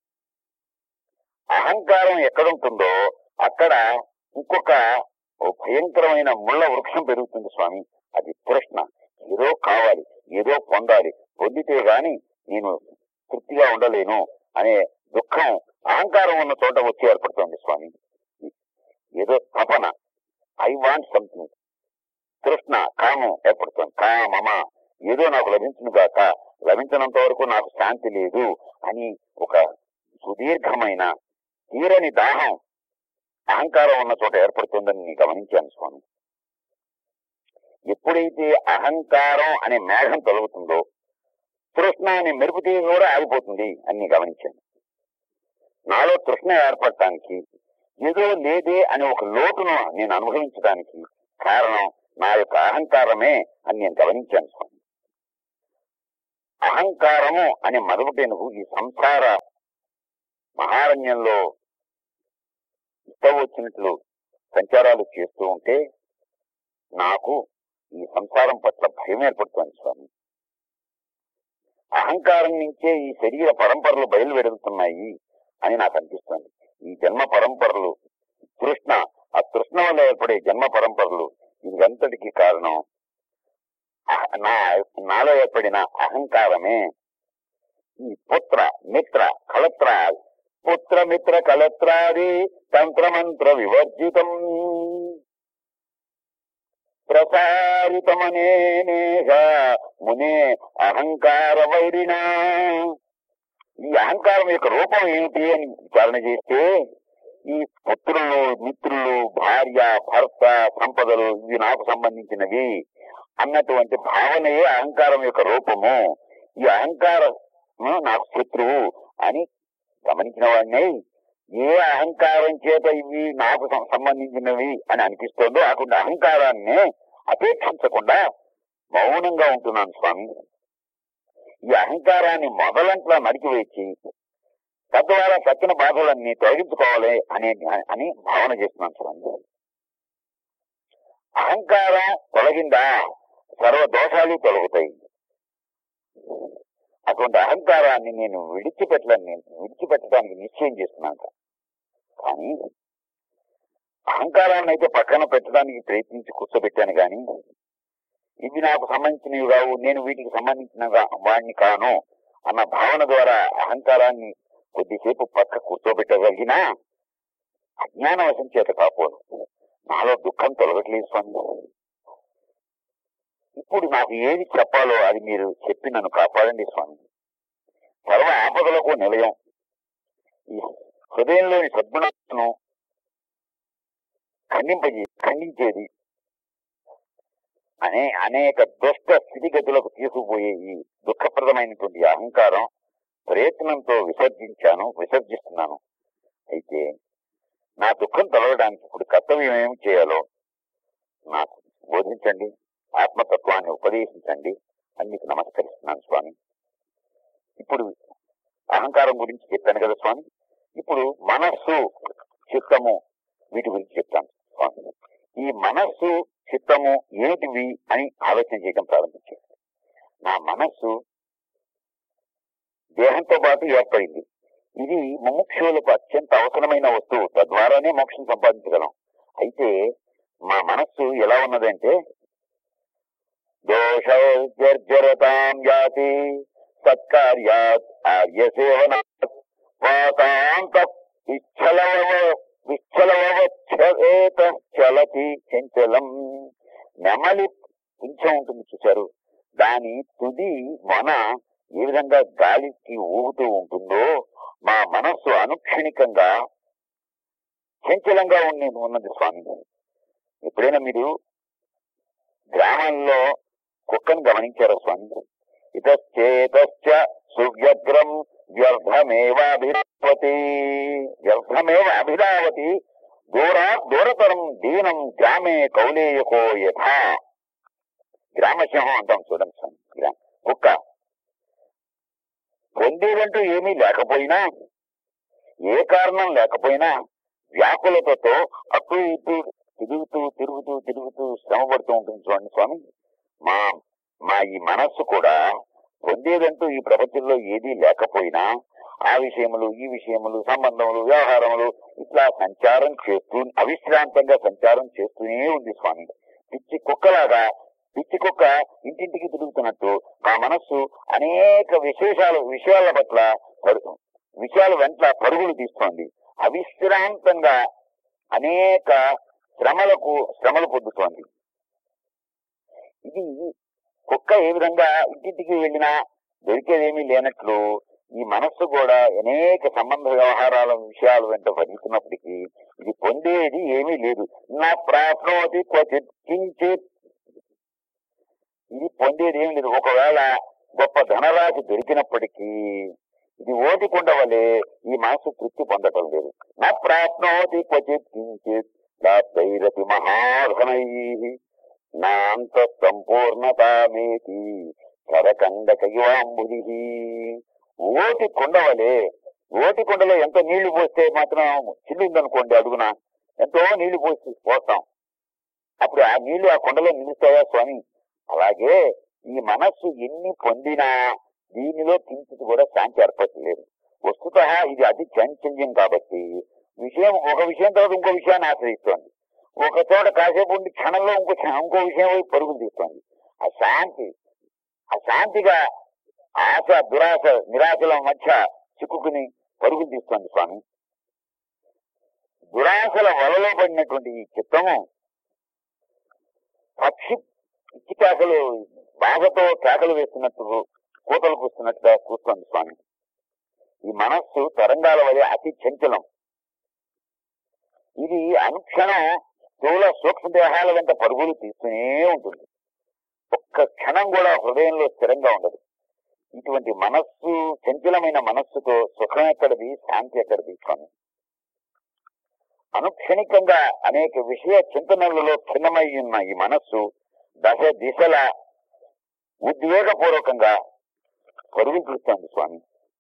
అహంకారం ఎక్కడ ఉంటుందో అక్కడ ఇంకొక ఓ భయంకరమైన ముళ్ళ వృక్షం పెరుగుతుంది స్వామి అది తృష్ణ ఏదో కావాలి ఏదో పొందాలి పొందితే గాని నేను తృప్తిగా ఉండలేను అనే దుఃఖం అహంకారం ఉన్న చోట వచ్చి ఏర్పడుతోంది స్వామి ఏదో తపన ఐ వాంట్ సంథింగ్ తృష్ణ కామం ఏర్పడుతోంది కామమ ఏదో నాకు లభించును గాక లభించినంత వరకు నాకు శాంతి లేదు అని ఒక సుదీర్ఘమైన తీరని దాహం అహంకారం ఉన్న చోట ఏర్పడుతుందని నేను గమనించాను స్వామి ఎప్పుడైతే అహంకారం అనే మేఘం తొలగుతుందో తృష్ణ అనే మెరుపు తీగ కూడా ఆగిపోతుంది అని నేను గమనించాను నాలో తృష్ణ ఏర్పడటానికి ఏదో లేదే అనే ఒక లోటును నేను అనుభవించడానికి కారణం నా యొక్క అహంకారమే అని నేను గమనించాను స్వామి అహంకారము అనే మరొకటేనుగు ఈ సంసార మహారణ్యంలో ఇష్టం వచ్చినట్లు సంచారాలు చేస్తూ ఉంటే నాకు ఈ సంసారం పట్ల భయం ఏర్పడుతోంది స్వామి అహంకారం నుంచే ఈ శరీర పరంపరలు బయలువెడుతున్నాయి అని నాకు అనిపిస్తుంది ఈ జన్మ పరంపరలు తృష్ణ ఆ తృష్ణ వల్ల ఏర్పడే జన్మ పరంపరలు ఇదంతటికి కారణం అహ- నా నాలో ఏర్పడిన అహంకారమే ఈ పుత్ర మిత్ర కలత్ర పుత్ర మిత్ర కలత్రాది తంత్రమంత్ర వివర్జితం ప్రసారితమనేనేహ మునే అహంకార వైరినా ఈ అహంకారం యొక్క రూపం ఏమిటి అని విచారణ చేస్తే ఈ పుత్రులు మిత్రులు భార్య భర్త సంపదలు ఇవి నాకు సంబంధించినవి అన్నటువంటి భావనయే అహంకారం యొక్క రూపము ఈ అహంకారం నాకు శత్రువు అని గమనించిన వాడిని ఏ అహంకారం చేత ఇవి నాకు సం- సంబంధించినవి అని అనిపిస్తోందో అటువంటి అహంకారాన్ని అపేక్షించకుండా మౌనంగా ఉంటున్నాను స్వామి ఈ అహంకారాన్ని మొదలంట్లా నడికివేసి తద్వారా తక్కిన బాధలన్నీ తొలగించుకోవాలి అనే అని భావన చేస్తున్నాను స్వామి అహంకారం తొలగిందా సర్వ దోషాలు తొలగుతాయి అటువంటి అహంకారాన్ని నేను విడిచిపెట్టలేను నేను విడిచిపెట్టడానికి నిశ్చయం చేస్తున్నాను కానీ అహంకారాన్ని అయితే పక్కన పెట్టడానికి ప్రయత్నించి కూర్చోబెట్టాను కానీ ఇవి నాకు సంబంధించినవి కావు నేను వీటికి సంబంధించిన గా- వాడిని కాను అన్న భావన ద్వారా అహంకారాన్ని కొద్దిసేపు పక్క కూర్చోబెట్టగలిగినా అజ్ఞానవశం చేత కాపోదు నాలో దుఃఖం తొలగట్లేదు స్వామి ఇప్పుడు నాకు ఏది చెప్పాలో అది మీరు చెప్పి నన్ను కాపాడండి స్వామి సర్వ ఆపదలకు నిలయం ఈ హృదయంలోని సద్గుణాలను ఖండింపజే ఖండించేది అనే అనేక దుష్ట స్థితిగతులకు తీసుకుపోయే ఈ దుఃఖప్రదమైనటువంటి అహంకారం ప్రయత్నంతో విసర్జించాను విసర్జిస్తున్నాను అయితే నా దుఃఖం తొలగడానికి ఇప్పుడు కర్తవ్యం ఏమి చేయాలో నాకు బోధించండి ఆత్మతత్వాన్ని ఉపదేశించండి అని మీకు నమస్కరిస్తున్నాను స్వామి ఇప్పుడు అహంకారం గురించి చెప్పాను కదా స్వామి ఇప్పుడు మనస్సు చిత్తము వీటి గురించి చెప్తాను స్వామి ఈ మనస్సు చిత్తము ఏమిటివి అని ఆలోచన చేయడం ప్రారంభించాను నా మనస్సు దేహంతో పాటు ఏర్పడింది ఇది ముముక్షువులకు అత్యంత అవసరమైన వస్తువు తద్వారానే మోక్షం సంపాదించగలం అయితే మా మనస్సు ఎలా ఉన్నదంటే దోషర్జరతాం యాతి సత్కార్యాత్ ఆర్య సేవనాత్ వాతాంత విచ్చలవ విచ్చలవచ్చేత చలతి చంచలం నెమలి కొంచెం ఉంటుంది చూశారు దాని తుది మన ఏ విధంగా గాలికి ఊగుతూ ఉంటుందో మా మనస్సు అనుక్షణికంగా చంచలంగా ఉండి ఉన్నది స్వామి ఎప్పుడైనా మీరు గ్రామంలో కుక్కను గమనించారా స్వామి ఇతశ్చేతశ్చ సువ్యగ్రం వ్యర్థమేవాభిధావతి వ్యర్థమేవ అభిధావతి దూరా దూరతరం దీనం గ్రామే కౌలేయకో యథా గ్రామసింహం అంటాం చూడండి స్వామి గ్రా- కుక్క పొందేదంటూ ఏమీ లేకపోయినా ఏ కారణం లేకపోయినా వ్యాకులతతో అటు ఇటు తిరుగుతూ తిరుగుతూ తిరుగుతూ శ్రమ పడుతూ ఉంటుంది చూడండి స్వామి మా మా ఈ మనస్సు కూడా పొందేదంటూ ఈ ప్రపంచంలో ఏదీ లేకపోయినా ఆ విషయములు ఈ విషయములు సంబంధములు వ్యవహారములు ఇట్లా సంచారం చేస్తూ అవిశ్రాంతంగా సంచారం చేస్తూనే ఉంది స్వామి పిచ్చి కుక్కలాగా పిచ్చి కుక్క ఇంటింటికి తిరుగుతున్నట్టు మా మనస్సు అనేక విశేషాలు విషయాల పట్ల పరు- విషయాల వెంట పరుగులు తీస్తోంది అవిశ్రాంతంగా అనేక శ్రమలకు శ్రమలు పొందుతోంది ఇది కుక్క ఏ విధంగా ఇంటింటికి వెళ్ళినా దొరికేదేమీ లేనట్లు ఈ మనస్సు కూడా అనేక సంబంధ వ్యవహారాల విషయాలు వెంట భరిస్తున్నప్పటికీ ఇది పొందేది ఏమీ లేదు నా ప్రాప్నోతి క్వచిత్ కించిత్ ఇది పొందేది ఏమీ లేదు ఒకవేళ గొప్ప ధనరాశి దొరికినప్పటికీ ఇది ఓటి వలె ఈ మనసు తృప్తి పొందటం లేదు నా ప్రాప్నోతి క్వచిత్ కించిత్ ప్రాప్తైరతి మహాధనై నా అంత సంపూర్ణతామేతి కరకండకయువాంబుది ఓటి కొండవలే ఓటి కొండలో ఎంత నీళ్లు పోస్తే మాత్రం చిల్లిందనుకోండి అడుగున ఎంతో నీళ్లు పోసి పోస్తాం అప్పుడు ఆ నీళ్లు ఆ కొండలో నిలుస్తాయా స్వామి అలాగే ఈ మనస్సు ఎన్ని పొందినా దీనిలో కించిత్ కూడా శాంతి ఏర్పడలేదు వస్తుత ఇది అతి చాంచల్యం కాబట్టి విషయం ఒక విషయం తర్వాత ఇంకో విషయాన్ని ఆశ్రయిస్తోంది ఒక చోట కాసేపు ఉండి క్షణంలో ఇంకో క్షణం- ఇంకో విషయం వైపు పరుగులు తీస్తోంది ఆ శాంతి ఆ శాంతిగా ఆశ దురాశ నిరాశల మధ్య చిక్కుకుని పరుగులు తీస్తోంది స్వామి దురాశల వలలో పడినటువంటి ఈ చిత్తము పక్షి పిచ్చి కేకలు బాధతో కేకలు వేస్తున్నట్టు కూతలు కూస్తున్నట్టుగా కూస్తోంది స్వామి ఈ మనస్సు తరంగాల వలె అతి చంచలం ఇది అనుక్షణం స్థూల సూక్ష్మ దేహాల వెంట పరుగులు తీస్తూనే ఉంటుంది ఒక్క క్షణం కూడా హృదయంలో స్థిరంగా ఉండదు ఇటువంటి మనస్సు చంచలమైన మనస్సుతో సుఖం ఎక్కడిది శాంతి ఎక్కడిది స్వామి అనుక్షణికంగా అనేక విషయ చింతనలలో ఖిన్నమై ఉన్న ఈ మనస్సు దశ దిశల ఉద్వేగపూర్వకంగా పరుగులు తీస్తోంది స్వామి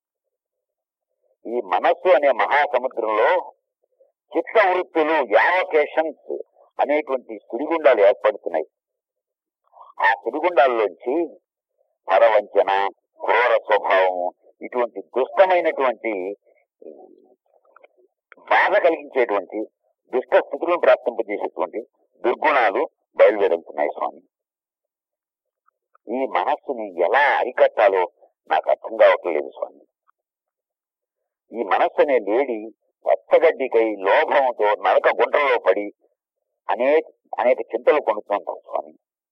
ఈ మనస్సు అనే మహాసముద్రంలో చిత్త వృత్తులు యావకేషన్స్ అనేటువంటి సుడిగుండాలు ఏర్పడుతున్నాయి ఆ సుడిగుండాల్లోంచి పరవంచన క్రూర స్వభావం ఇటువంటి దుష్టమైనటువంటి బాధ కలిగించేటువంటి దుష్ట స్థితులను ప్రాప్తింపజేసేటువంటి దుర్గుణాలు బయలుదేరుతున్నాయి స్వామి ఈ మనస్సుని ఎలా అరికట్టాలో నాకు అర్థం కావట్లేదు స్వామి ఈ మనస్సు అనే లేడి పచ్చగడ్డికై లోభంతో నరక గుంటల్లో పడి అనేక అనేక చింతలు కొనుక్కుంటాం స్వామి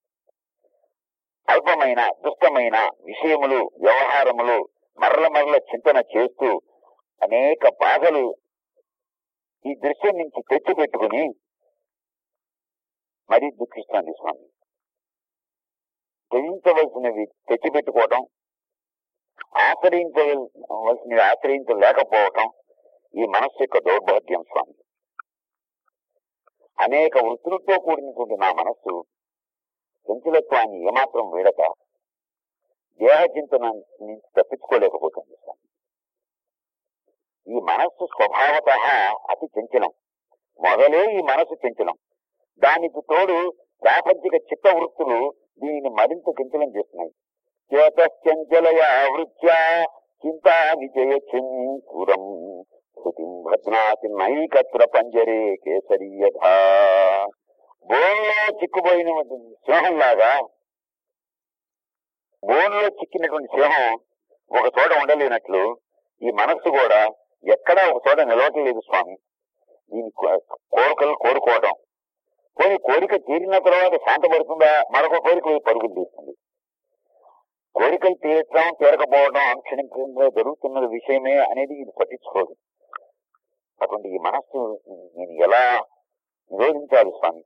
అల్పమైన దుష్టమైన విషయములు వ్యవహారములు మరల మరల చింతన చేస్తూ అనేక బాధలు ఈ దృశ్యం నుంచి తెచ్చి పెట్టుకుని మరీ దుఃఖిస్తోంది స్వామి త్యజించవలసినవి తెచ్చిపెట్టుకోవటం ఆశ్రయించవలసినవి ఆశ్రయించలేకపోవటం ఈ మనస్సు యొక్క దౌర్భాగ్యం స్వామి అనేక వృత్తులతో కూడినటువంటి నా మనస్సు చంచలత్వాన్ని ఏమాత్రం వీడక దేహ చింతన నుంచి తప్పించుకోలేకపోతుంది స్వామి ఈ మనస్సు స్వభావత అతి చంచలం మొదలే ఈ మనస్సు చంచలం దానికి తోడు ప్రాపంచిక చిత్త వృత్తులు దీనిని మరింత చంచలం చేస్తున్నాయి చేతశ్చంచలయా వృత్యా చింతా విజయ చింకురం శృతిం భద్నాతి నైకత్ర పంజరే కేసరియథా బోన్లో చిక్కుపోయినటువంటి సింహంలాగా బోన్లో చిక్కినటువంటి సింహం ఒక చోట ఉండలేనట్లు ఈ మనస్సు కూడా ఎక్కడా ఒక చోట నిలవట్లేదు స్వామి దీని కో- కోరికలు కోరుకోవడం పోనీ కోరిక తీరిన తర్వాత శాంతపడుతుందా మరొక కోరిక వైపు పరుగులు తీస్తుంది కోరికలు తీర్చడం తీరకపోవడం అనుక్షణికంగా జరుగుతున్న విషయమే అనేది ఇది పట్టించుకోదు అటువంటి ఈ మనస్సు నేను ఎలా నిరోధించాలి స్వామి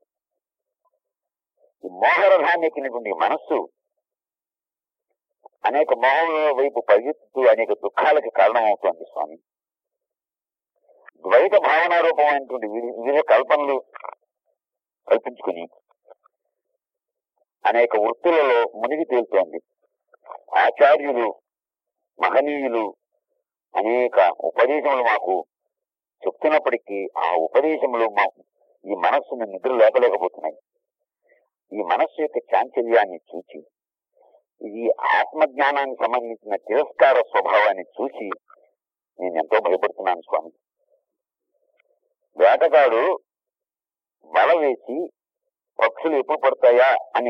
ఈ మోహరథాన్ని ఎక్కినటువంటి ఈ మనస్సు అనేక మోహముల వైపు పరిగెత్తుతూ అనేక దుఃఖాలకు కారణమవుతోంది స్వామి ద్వైత భావనా రూపమైనటువంటి వివి- వివిధ కల్పనలు కల్పించుకుని అనేక వృత్తులలో మునిగి తేలుతోంది ఆచార్యులు మహనీయులు అనేక ఉపదేశములు మాకు చెప్తున్నప్పటికీ ఆ ఉపదేశములు మా ఈ మనస్సును నిద్ర లేపలేకపోతున్నాయి ఈ మనస్సు యొక్క చాంచల్యాన్ని చూచి ఇది ఆత్మజ్ఞానానికి సంబంధించిన తిరస్కార స్వభావాన్ని చూసి నేను ఎంతో భయపడుతున్నాను స్వామి వేటగాడు వల వేసి పక్షులు ఎప్పుడు పడతాయా అని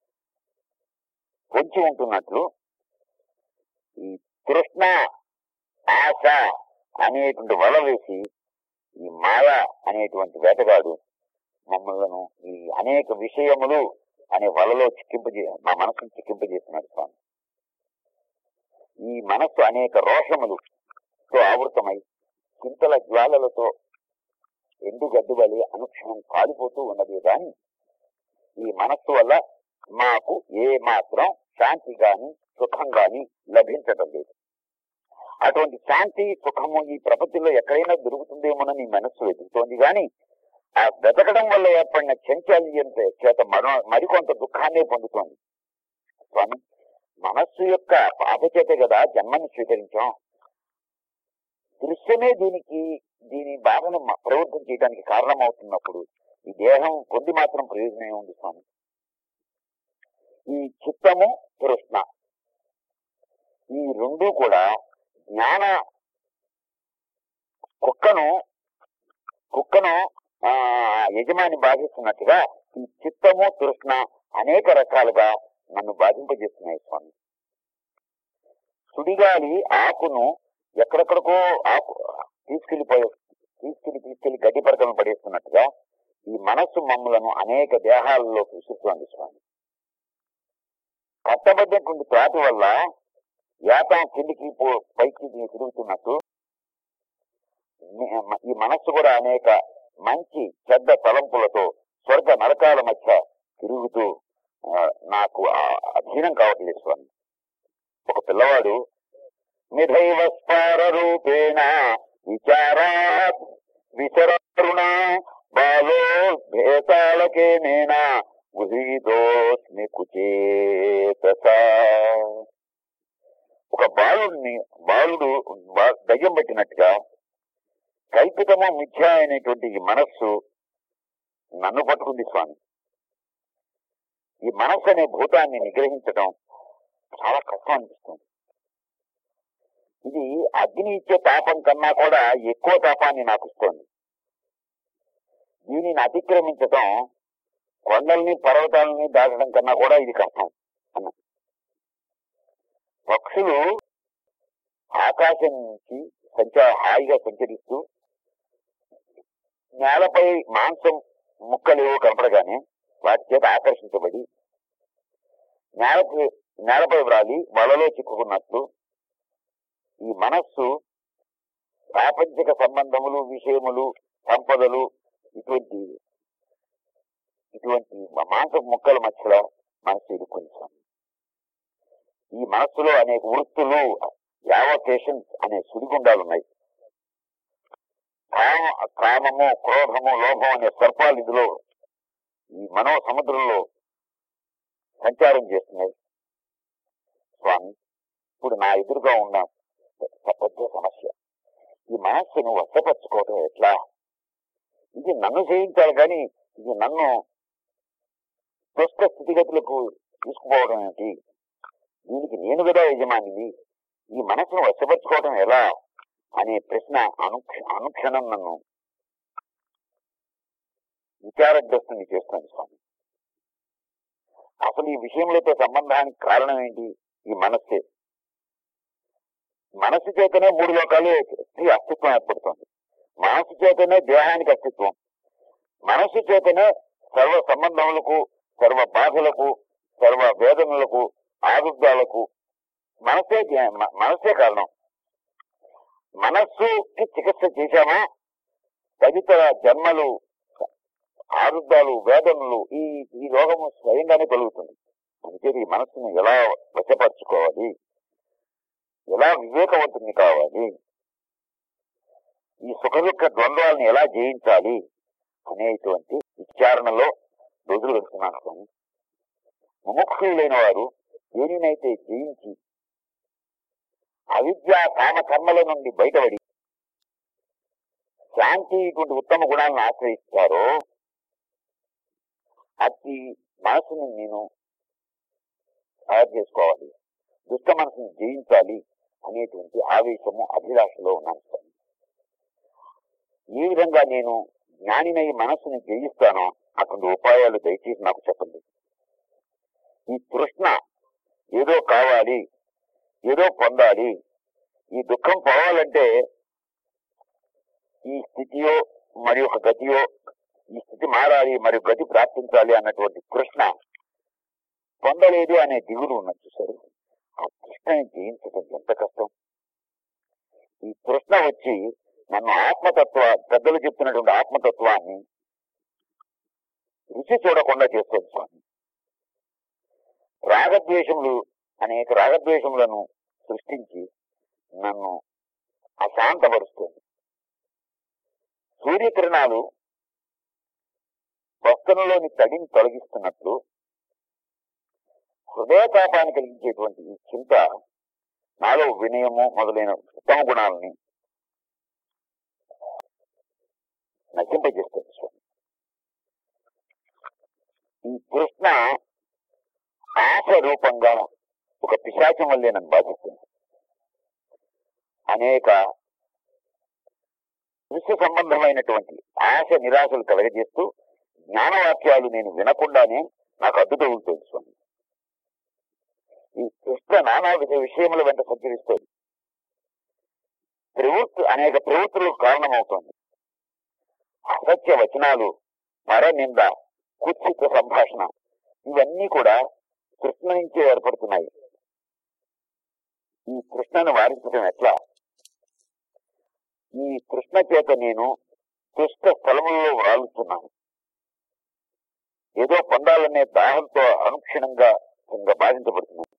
పొంచి ఉంటున్నట్లు ఈ తృష్ణ ఆశ అనేటువంటి వల వేసి ఈ మాయ అనేటువంటి వేటగాడు మమ్మల్ని ఈ అనేక విషయములు అనే వలలో చిక్కింపజే మా మనసును చిక్కింపజేస్తున్నాడు స్వామి ఈ మనస్సు అనేక రోషములతో ఆవృతమై చింతల జ్వాలలతో ఎండు గడ్డుబలి అనుక్షణం కాలిపోతూ ఉన్నది కానీ ఈ మనస్సు వల్ల మాకు ఏ మాత్రం శాంతి గాని సుఖం గాని లభించడం లేదు అటువంటి శాంతి సుఖము ఈ ప్రపంచంలో ఎక్కడైనా దొరుకుతుందేమోనని ఈ మనస్సు వెతుకుతోంది కానీ ఆ వెతకడం వల్ల ఏర్పడిన చంచల్యం చేత మరో మరికొంత దుఃఖాన్నే పొందుతోంది స్వామి మనస్సు యొక్క పాప చేతే కదా జన్మని స్వీకరించాం దృశ్యమే దీనికి దీని బాధను మ- ప్రవృత్తం చేయడానికి కారణమవుతున్నప్పుడు ఈ దేహం కొద్ది మాత్రం ప్రయోజనం ఉంది స్వామి ఈ చిత్తము తృష్ణ ఈ రెండు కూడా జ్ఞాన కుక్కను కుక్కను ఆ యజమాని బాధిస్తున్నట్టుగా ఈ చిత్తము తృష్ణ అనేక రకాలుగా నన్ను బాధింపజేస్తున్నాయి స్వామి సుడిగాలి ఆకును ఎక్కడెక్కడికో ఆకు తీసుకెళ్లిపోయే తీసుకెళ్లి తీసుకెళ్లి గడ్డి పరకలను పడేస్తున్నట్టుగా ఈ మనస్సు మమ్ములను అనేక దేహాలలో విసురుతోంది స్వామి కట్టబడ్డటువంటి త్రాటి వల్ల ఏతం కిందికి పో- పైకి తిరుగుతున్నట్టు ని- ఈ మనస్సు కూడా అనేక మంచి చెడ్డ తలంపులతో స్వర్గ నరకాల మధ్య తిరుగుతూ ఆ, నాకు ఆ- అధీనం కావట్లేదు స్వామి ఒక పిల్లవాడు మిథైవ స్పార రూపేణ విచారాత్ విచరణ బాలో భేతాళకే నేనా ఉదీతోస్మి కుచేతస ఒక బాలుడిని బాలుడు బా- దయ్యం పట్టినట్టుగా కల్పితము మిథ్య అయినటువంటి ఈ మనస్సు నన్ను పట్టుకుంది స్వామి ఈ మనస్సు అనే భూతాన్ని నిగ్రహించడం చాలా కష్టం అనిపిస్తుంది ఇది అగ్ని ఇచ్చే తాపం కన్నా కూడా ఎక్కువ తాపాన్ని నాకు ఇస్తోంది దీనిని అతిక్రమించటం కొండల్ని పర్వతాలని దాటడం కన్నా కూడా ఇది కష్టం అన్న పక్షులు ఆకాశం నుంచి సంచార హాయిగా సంచరిస్తూ నేలపై మాంసం ముక్కలు ఏవో కనపడగానే వాటి చేత ఆకర్షించబడి నేలకు నేలపై వ్రాలి వలలో చిక్కుకున్నట్లు ఈ మనస్సు ప్రాపంచిక సంబంధములు విషయములు సంపదలు ఇటువంటి ఇటువంటి మాంస ముక్కల మధ్యలో మనస్సు ఇరుక్కుంది స్వామి. ఈ మనస్సులో అనేక వృత్తులు యావకేషన్స్ అనే సుడిగుండాలు ఉన్నాయి కామ కామము క్రోధము లోభం అనే సర్పాలు ఇందులో ఈ మనో సముద్రంలో సంచారం చేస్తున్నాయి స్వామి ఇప్పుడు నా ఎదురుగా ఉన్న పెద్ద సమస్య ఈ మనస్సును వశపరచుకోవటం ఎట్లా ఇది నన్ను చేయించాలి కానీ ఇది నన్ను దుష్ట స్థితిగతులకు తీసుకుపోవడం ఏంటి దీనికి నేను కదా యజమానిని ఈ మనసును వశపరచుకోవటం ఎలా అనే ప్రశ్న అనుక్ష అనుక్షణం నన్ను విచారగ్రస్తుని చేస్తుంది స్వామి అసలు ఈ విషయములతో సంబంధానికి కారణం ఏంటి ఈ మనస్సే మనస్సు చేతనే మూడు లోకాలు అస్తిత్వం ఏర్పడుతుంది మనస్సు చేతనే దేహానికి అస్తిత్వం మనస్సు చేతనే సర్వ సంబంధములకు సర్వ బాధలకు సర్వ వేదనలకు ఆరుద్ధాలకు మనసే జ్ఞా- మ- మనసే కారణం మనస్సుకి చికిత్స చేశామా తదితర జన్మలు ఆరుద్ధాలు వేదనలు ఈ ఈ రోగము స్వయంగానే కలుగుతుంది అందుకే ఈ మనస్సును ఎలా వశపరచుకోవాలి ఎలా వివేకవంతుని కావాలి ఈ సుఖ దుఃఖ ద్వంద్వాలను ఎలా జయించాలి అనేటువంటి విచారణలో రోజులు గడుపుతున్నాను స్వామి ముముక్షులైన వారు దేనినైతే జయించి అవిద్య కామ కర్మల నుండి బయటపడి శాంతి ఇటువంటి ఉత్తమ గుణాలను ఆశ్రయిస్తారో అతి మనసుని నేను తయారు చేసుకోవాలి దుష్ట మనసుని జయించాలి అనేటువంటి ఆవేశము అభిలాషలో ఉన్నాను స్వామి ఏ విధంగా నేను జ్ఞానినై మనస్సుని జయిస్తానో అటువంటి ఉపాయాలు దయచేసి నాకు చెప్పండి ఈ తృష్ణ ఏదో కావాలి ఏదో పొందాలి ఈ దుఃఖం పోవాలంటే ఈ స్థితియో మరి ఒక గతియో ఈ స్థితి మారాలి మరియు గతి ప్రాప్తించాలి అన్నటువంటి కృష్ణ పొందలేదు అనే దిగులు ఉన్నది చూశారు ఆ కృష్ణ తృష్ణని జయించడం ఎంత కష్టం ఈ తృష్ణ వచ్చి నన్ను ఆత్మతత్వ పెద్దలు చెప్తున్నటువంటి ఆత్మతత్వాన్ని రుచి చూడకుండా చేస్తుంది స్వామి రాగద్వేషములు అనేక రాగద్వేషములను సృష్టించి నన్ను అశాంతపరుస్తుంది సూర్యకిరణాలు వస్త్రంలోని తడిని తొలగిస్తున్నట్లు హృదయతాపాన్ని కలిగించేటువంటి ఈ చింత నాలో వినయము మొదలైన ఉత్తమ గుణాలని నశింపజేస్తుంది స్వామి ఈ కృష్ణ ఆశ రూపంగా ఒక పిశాచం వల్లే నన్ను బాధిస్తుంది అనేక దృశ్య సంబంధమైనటువంటి ఆశ నిరాశలు కలగజేస్తూ జ్ఞానవాక్యాలు నేను వినకుండానే నాకు అడ్డు తగులుతుంది స్వామి ఈ కృష్ణ నానా విధ విషయముల వెంట సంచరిస్తుంది ప్రవృత్తి అనేక ప్రవృత్తులకు కారణమవుతుంది అసత్య వచనాలు పరనింద కుత్సిత సంభాషణ ఇవన్నీ కూడా కృష్ణ నుంచే ఏర్పడుతున్నాయి ఈ కృష్ణను వారించడం ఎట్లా ఈ కృష్ణ చేత నేను కృష్ణ స్థలములలో వాలుతున్నాను ఏదో పొందాలనే దాహంతో అనుక్షణంగా ఇంకా బాధించబడుతున్నాను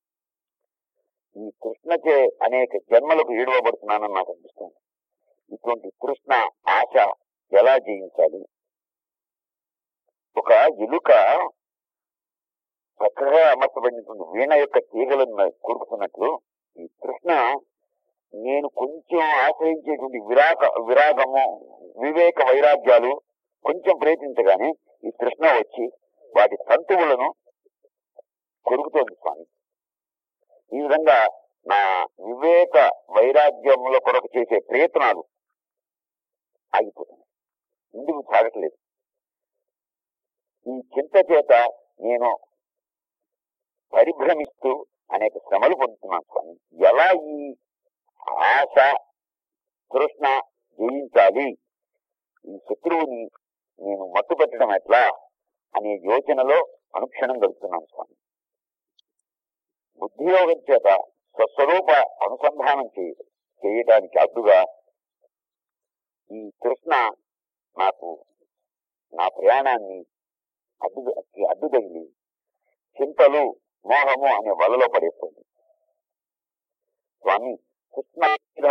ఈ కృష్ణచే అనేక జన్మలకు ఈడవబడుతున్నానని నాకు అనిపిస్తుంది ఇటువంటి కృష్ణ ఆశ ఎలా జయించాలి ఒక ఎలుక చక్కగా అమర్చబడినటువంటి వీణ యొక్క తీగలను కొరుకుతున్నట్లు ఈ కృష్ణ నేను కొంచెం ఆశ్రయించేటువంటి విరాగ విరాగము వివేక వైరాగ్యాలు కొంచెం ప్రయత్నించగానే ఈ కృష్ణ వచ్చి వాటి తంతువులను కొరుకుతోంది స్వామి ఈ విధంగా నా వివేక వైరాగ్యముల కొరకు చేసే ప్రయత్నాలు ఆగిపోతున్నాయి ముందుకు సాగట్లేదు ఈ చింత చేత నేను పరిభ్రమిస్తూ అనేక శ్రమలు పొందుతున్నాను స్వామి ఎలా ఈ ఆశ తృష్ణ జయించాలి ఈ శత్రువుని నేను మట్టు పెట్టడం ఎట్లా అనే యోచనలో అనుక్షణం గడుపుతున్నాను స్వామి బుద్ధియోగం చేత స్వస్వరూప అనుసంధానం చేయ చేయటానికి అడ్డుగా ఈ కృష్ణ నాకు నా ప్రయాణాన్ని అడ్డు అడ్డు తగిలి చింతలు మోహము అనే వలలో పడేస్తుంది స్వామి కృష్ణ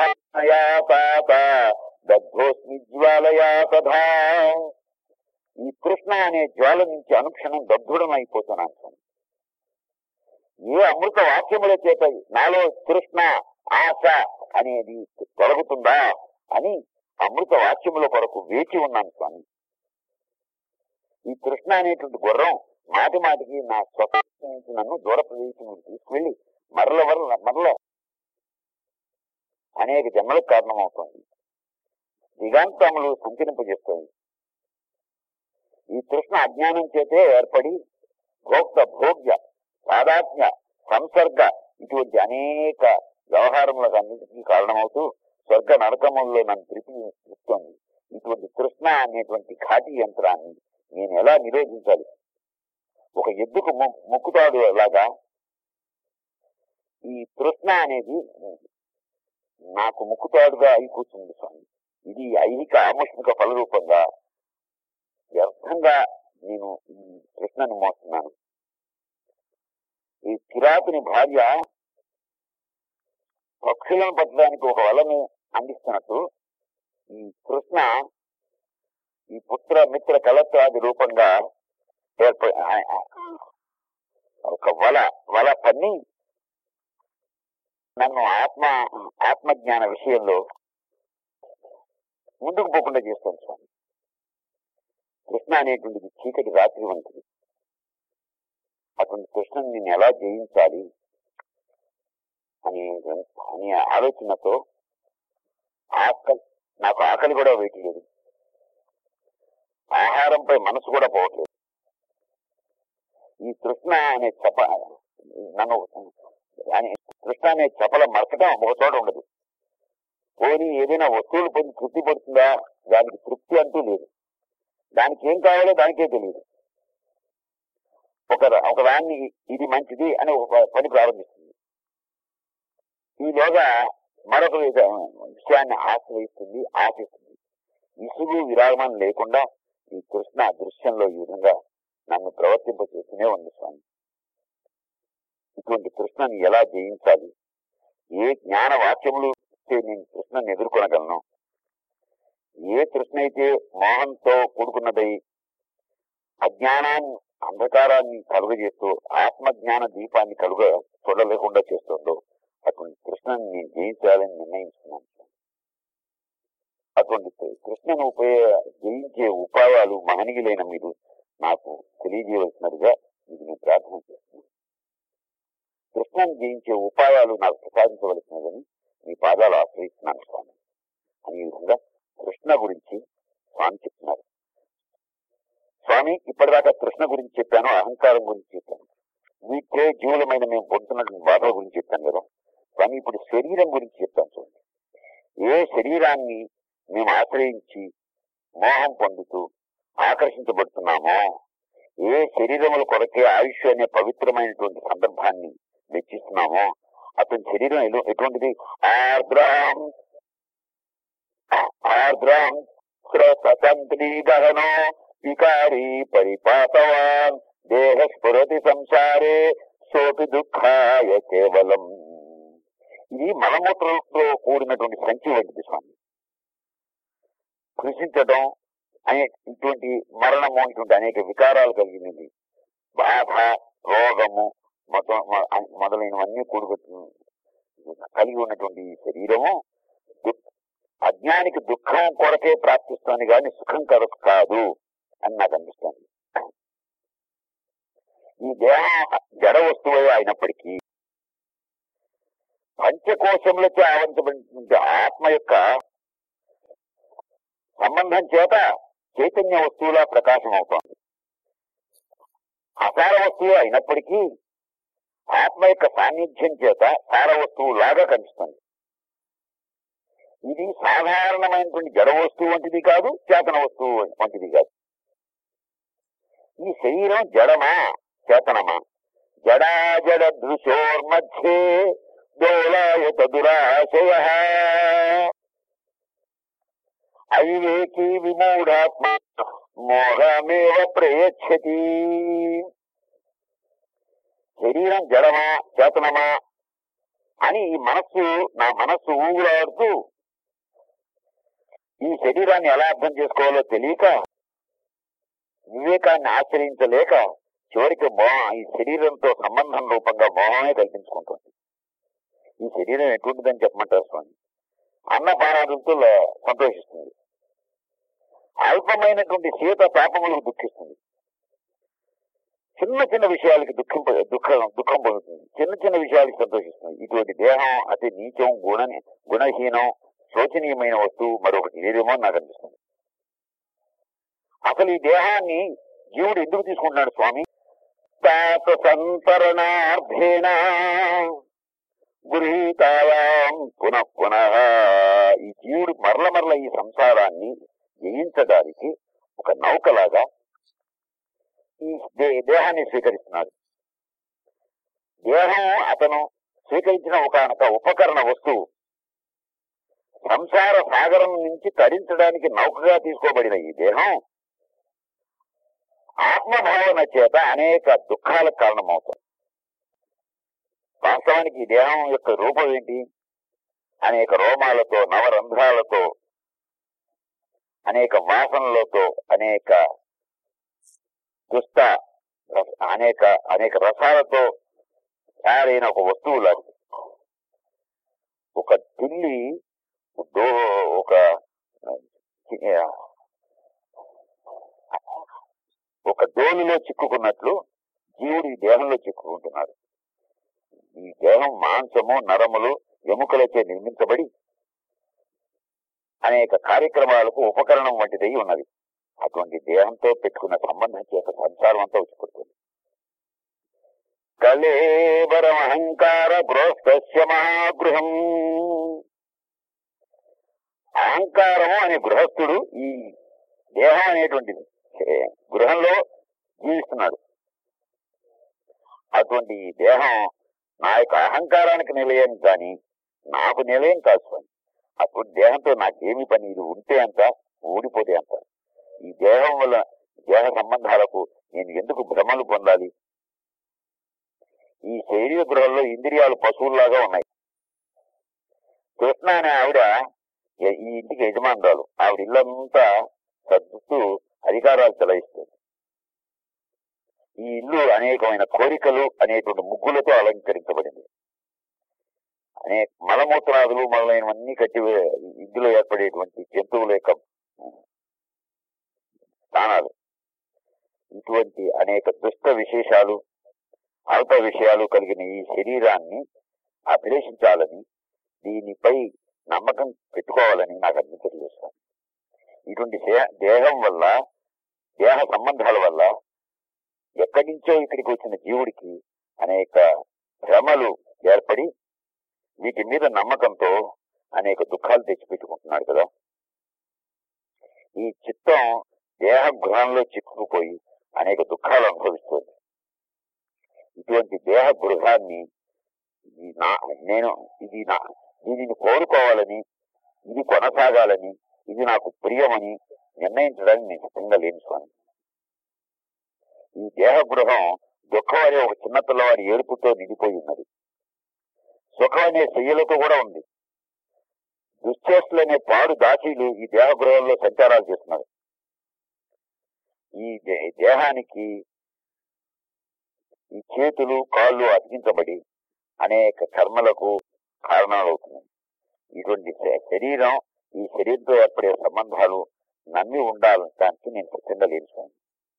దగ్ధోస్మి జ్వాలయా తథా ఈ కృష్ణ అనే జ్వాల నుంచి అనుక్షణం దగ్ధుడం అయిపోతున్నాను స్వామి ఏ అమృత వాక్యముల చేత నాలో కృష్ణ ఆశ అనేది తొలగుతుందా అని అమృత వాక్యముల కొరకు వేచి ఉన్నాను స్వామి ఈ కృష్ణ అనేటువంటి గుర్రం మాటి మాటికి నా స్వతంత్రం నుంచి నన్ను దూర ప్రదేశం తీసుకువెళ్లి మరల వరల మరల అనేక జన్మలకు కారణమవుతుంది దిగాంతములు సంచరింపజేస్తుంది ఈ కృష్ణ అజ్ఞానం చేతే ఏర్పడి భోక్త భోగ్య సాదాత్మ్య సంసర్గ ఇటువంటి అనేక వ్యవహారములకు అన్నిటికీ కారణమవుతూ స్వర్గ నరకముల్లో నన్ను తిరిపిస్తుంది ఇటువంటి కృష్ణ అనేటువంటి ఘాటి యంత్రాన్ని నేను ఎలా నిరోధించాలి ఒక ఎద్దుకు మొక్కుతాడు ఎలాగా ఈ తృష్ణ అనేది నాకు ముక్కుతాడుగా అయి కూర్చుంది స్వామి ఇది ఐహిక ఆముష్మిక ఫలరూపంగా వ్యర్థంగా నేను ఈ కృష్ణను మోస్తున్నాను ఈ కిరాతుని భార్య పక్షులను పట్టడానికి ఒక వలను అందిస్తున్నట్టు ఈ కృష్ణ ఈ పుత్ర మిత్ర కలత్రాది రూపంగా ఏర్ప ఒక వల వల పన్ని నన్ను ఆత్మ ఆత్మజ్ఞాన విషయంలో ముందుకు పోకుండా చేస్తాను స్వామి కృష్ణ అనేటువంటిది చీకటి రాత్రి వంటిది అటువంటి కృష్ణని నేను ఎలా జయించాలి అనే అనే ఆలోచనతో ఆకలి నాకు ఆకలి కూడా వేయట్లేదు ఆహారంపై మనసు కూడా పోవట్లేదు ఈ కృష్ణ అనే చప నన్ను అని కృష్ణ అనే చపల మరచడం ఒక చోట ఉండదు పోనీ ఏదైనా వస్తువులు పొంది తృప్తి పడుతుందా దానికి తృప్తి అంటూ లేదు దానికి ఏం కావాలో దానికే తెలియదు ఒక ఒక దాన్ని ఇది మంచిది అని ఒక పని ప్రారంభిస్తుంది ఈలోగా మరొక విధ- విషయాన్ని ఆశ్రయిస్తుంది ఆశిస్తుంది ఇసుగు విరామం లేకుండా ఈ కృష్ణ దృశ్యంలో ఈ విధంగా నన్ను ప్రవర్తింప చేస్తూనే ఉంది స్వామి ఇటువంటి కృష్ణని ఎలా జయించాలి ఏ జ్ఞాన వాక్యములు ఇస్తే నేను కృష్ణని ఎదుర్కొనగలను ఏ కృష్ణ అయితే మోహంతో కూడుకున్నదై అజ్ఞానాన్ని అంధకారాన్ని కలుగజేస్తూ ఆత్మజ్ఞాన దీపాన్ని కలుగ చూడలేకుండా చేస్తుందో అటువంటి కృష్ణని నేను జయించాలని నిర్ణయించుకున్నాను అటువంటి కృష్ణను ఉపయోగ జయించే ఉపాయాలు మహనీయులైన మీరు నాకు తెలియజేయవలసినదిగా ఇది నేను ప్రార్థన చేస్తున్నాను కృష్ణను జయించే ఉపాయాలు నాకు ప్రసాదించవలసినదని మీ పాదాలు ఆశ్రయిస్తున్నాను స్వామి అని ఈ విధంగా కృష్ణ గురించి స్వామి చెప్తున్నారు స్వామి ఇప్పటిదాకా కృష్ణ గురించి చెప్పాను అహంకారం గురించి చెప్పాను వీటికే జీవులమైన మేము పొందుతున్నటువంటి బాధల గురించి చెప్పాను కదా స్వామి ఇప్పుడు శరీరం గురించి చెప్తాను చూడండి ఏ శరీరాన్ని మేము ఆశ్రయించి మోహం పొందుతూ ఆకర్షించబడుతున్నామో ఏ శరీరముల కొరకే ఆయుష్ అనే పవిత్రమైనటువంటి సందర్భాన్ని వెచ్చిస్తున్నామో అతని శరీరం ఎలు- ఎటువంటిది ఆర్ద్రాం ఆర్ద్రాం స్రసంత్రీ గహనో వికారీ పరిపాతవాన్ దేహ స్ఫురతి సంసారే సోపి దుఃఖాయ కేవలం ఇది మలమూత్రంతో కూడినటువంటి సంచి వంటిది స్వామి కృషించడం అనే ఇటువంటి మరణము ఇటువంటి అనేక వికారాలు కలిగినది బాధ రోగము మొత్తం మొ- మొదలైనవన్నీ కూడుకు కలిగి ఉన్నటువంటి ఈ శరీరము దుః- అజ్ఞానికి దుఃఖం కొరకే ప్రాప్తిస్తుంది కానీ సుఖం కొరకు కాదు అని నాకు అనిపిస్తుంది ఈ దేహం జడ వస్తువు అయినప్పటికీ పంచకోశములచే ఆవంచబడినటువంటి ఆత్మ యొక్క సంబంధం చేత చైతన్య వస్తువులా ప్రకాశం అవుతోంది అసార వస్తువు అయినప్పటికీ ఆత్మ యొక్క సాన్నిధ్యం చేత సార వస్తువు లాగా కనిపిస్తుంది ఇది సాధారణమైనటువంటి జడ వస్తువు వంటిది కాదు చేతన వస్తువు వంటిది కాదు ఈ శరీరం జడమా చేతనమా జడా జడ దృశోర్మధ్యే దోలాయత దురాశయ అవివేకీ విమూఢాత్మ మోహమేవ ప్రయచ్చతి శరీరం జడమా చేతనమా అని ఈ మనస్సు నా మనస్సు ఊగులాడుతూ ఈ శరీరాన్ని ఎలా అర్థం చేసుకోవాలో తెలియక వివేకాన్ని ఆశ్రయించలేక చివరికి మోహ ఈ శరీరంతో సంబంధం రూపంగా మోహమే కల్పించుకుంటుంది ఈ శరీరం ఎటువంటిదని చెప్పమంటారు స్వామి అన్నపానాదులతో ల- సంతోషిస్తుంది అల్పమైనటువంటి శీత తాపములకు దుఃఖిస్తుంది చిన్న చిన్న విషయాలకి దుఃఖం దుఃఖం దుఃఖం పొందుతుంది చిన్న చిన్న విషయాలకి సంతోషిస్తుంది ఇటువంటి దేహం అతి నీచం గుణ గుణహీనం శోచనీయమైన వస్తువు మరొకటి ఏదేమో అని నాకు అనిపిస్తుంది అసలు ఈ దేహాన్ని జీవుడు ఎందుకు తీసుకుంటున్నాడు స్వామి తాత సంతరణార్థేన గృహీతాయాం పునః పునః ఈ జీవుడు మరల మరల ఈ సంసారాన్ని జయించడానికి ఒక నౌకలాగా ఈ దే- దేహాన్ని స్వీకరిస్తున్నాడు దేహం అతను స్వీకరించిన ఒక ఉపకరణ వస్తువు సంసార సాగరం నుంచి తరించడానికి నౌకగా తీసుకోబడిన ఈ దేహం ఆత్మభావన చేత అనేక దుఃఖాలకు కారణమవుతుంది వాస్తవానికి ఈ దేహం యొక్క రూపం ఏంటి అనేక రోమాలతో నవరంధ్రాలతో అనేక వాసనలతో అనేక దుష్ట రస- అనేక అనేక రసాలతో తయారైన ఒక వస్తువు లాంటిది ఒక పిల్లి దో ఒక ఆ, ఒక డోలులో చిక్కుకున్నట్లు జీవుడు ఈ దేహంలో చిక్కుకుంటున్నాడు ఈ దేహం మాంసము నరములు ఎముకలచే నిర్మించబడి అనేక కార్యక్రమాలకు ఉపకరణం వంటిదై ఉన్నది అటువంటి దేహంతో పెట్టుకున్న సంబంధం చేత సంసారం అంతా వచ్చిపడుతుంది కలేబరం అహంకార గృహస్థస్య మహాగృహం అహంకారము అనే గృహస్థుడు ఈ దేహం అనేటువంటిది ఏ, గృహంలో జీవిస్తున్నాడు అటువంటి ఈ దేహం నా యొక్క అహంకారానికి నిలయం కానీ నాకు నిలయం కాదు స్వామి అప్పుడు దేహంతో నాకేమి పని ఇది ఉంటే అంత ఊడిపోతే అంత ఈ దేహం వల్ల దేహ సంబంధాలకు నేను ఎందుకు భ్రమలు పొందాలి ఈ శరీర గృహంలో ఇంద్రియాలు పశువుల్లాగా ఉన్నాయి కృష్ణ అనే ఆవిడ ఎ- ఈ ఇంటికి యజమానురాలు ఆవిడ ఇల్లంతా సర్దుతూ అధికారాలు చెలాయిస్తుంది ఈ ఇల్లు అనేకమైన కోరికలు అనేటువంటి ముగ్గులతో అలంకరించబడింది అనేక మలమూత్రాదులు మొదలైనవన్నీ కట్టి ఇందులో ఏర్పడేటువంటి జంతువుల యొక్క స్థానాలు ఇటువంటి అనేక దుష్ట విశేషాలు అల్ప విషయాలు కలిగిన ఈ శరీరాన్ని అభిలేషించాలని దీనిపై నమ్మకం పెట్టుకోవాలని నాకు అనిపించడం చేస్తాను ఇటువంటి దే- దేహం వల్ల దేహ సంబంధాల వల్ల ఎక్కడి నుంచో ఇక్కడికి వచ్చిన జీవుడికి అనేక భ్రమలు ఏర్పడి వీటి మీద నమ్మకంతో అనేక దుఃఖాలు తెచ్చిపెట్టుకుంటున్నాడు కదా ఈ చిత్తం దేహ గృహంలో చిక్కుకుపోయి అనేక దుఃఖాలు అనుభవిస్తుంది ఇటువంటి దేహ గృహాన్ని ఇది నా నేను ఇది నా దీనిని కోరుకోవాలని ఇది కొనసాగాలని ఇది నాకు ప్రియమని నిర్ణయించడానికి నేను సిద్ధంగా లేని స్వామి ఈ దేహ గృహం దుఃఖం అనే ఒక చిన్న పిల్లవాడి ఏడుపుతో నిండిపోయి ఉన్నది సుఖం అనే శయ్యలతో కూడా ఉంది దుశ్చేష్టలు అనే పాడు దాచీలు ఈ దేహ గృహంలో సంచారాలు చేస్తున్నారు ఈ దే- దేహానికి ఈ చేతులు కాళ్ళు అతికించబడి అనేక కర్మలకు కారణాలు అవుతున్నాయి ఇటువంటి శ- శరీరం ఈ శరీరంతో ఏర్పడే సంబంధాలు నమ్మి ఉండాలనడానికి నేను సిద్ధంగా లేను స్వామి.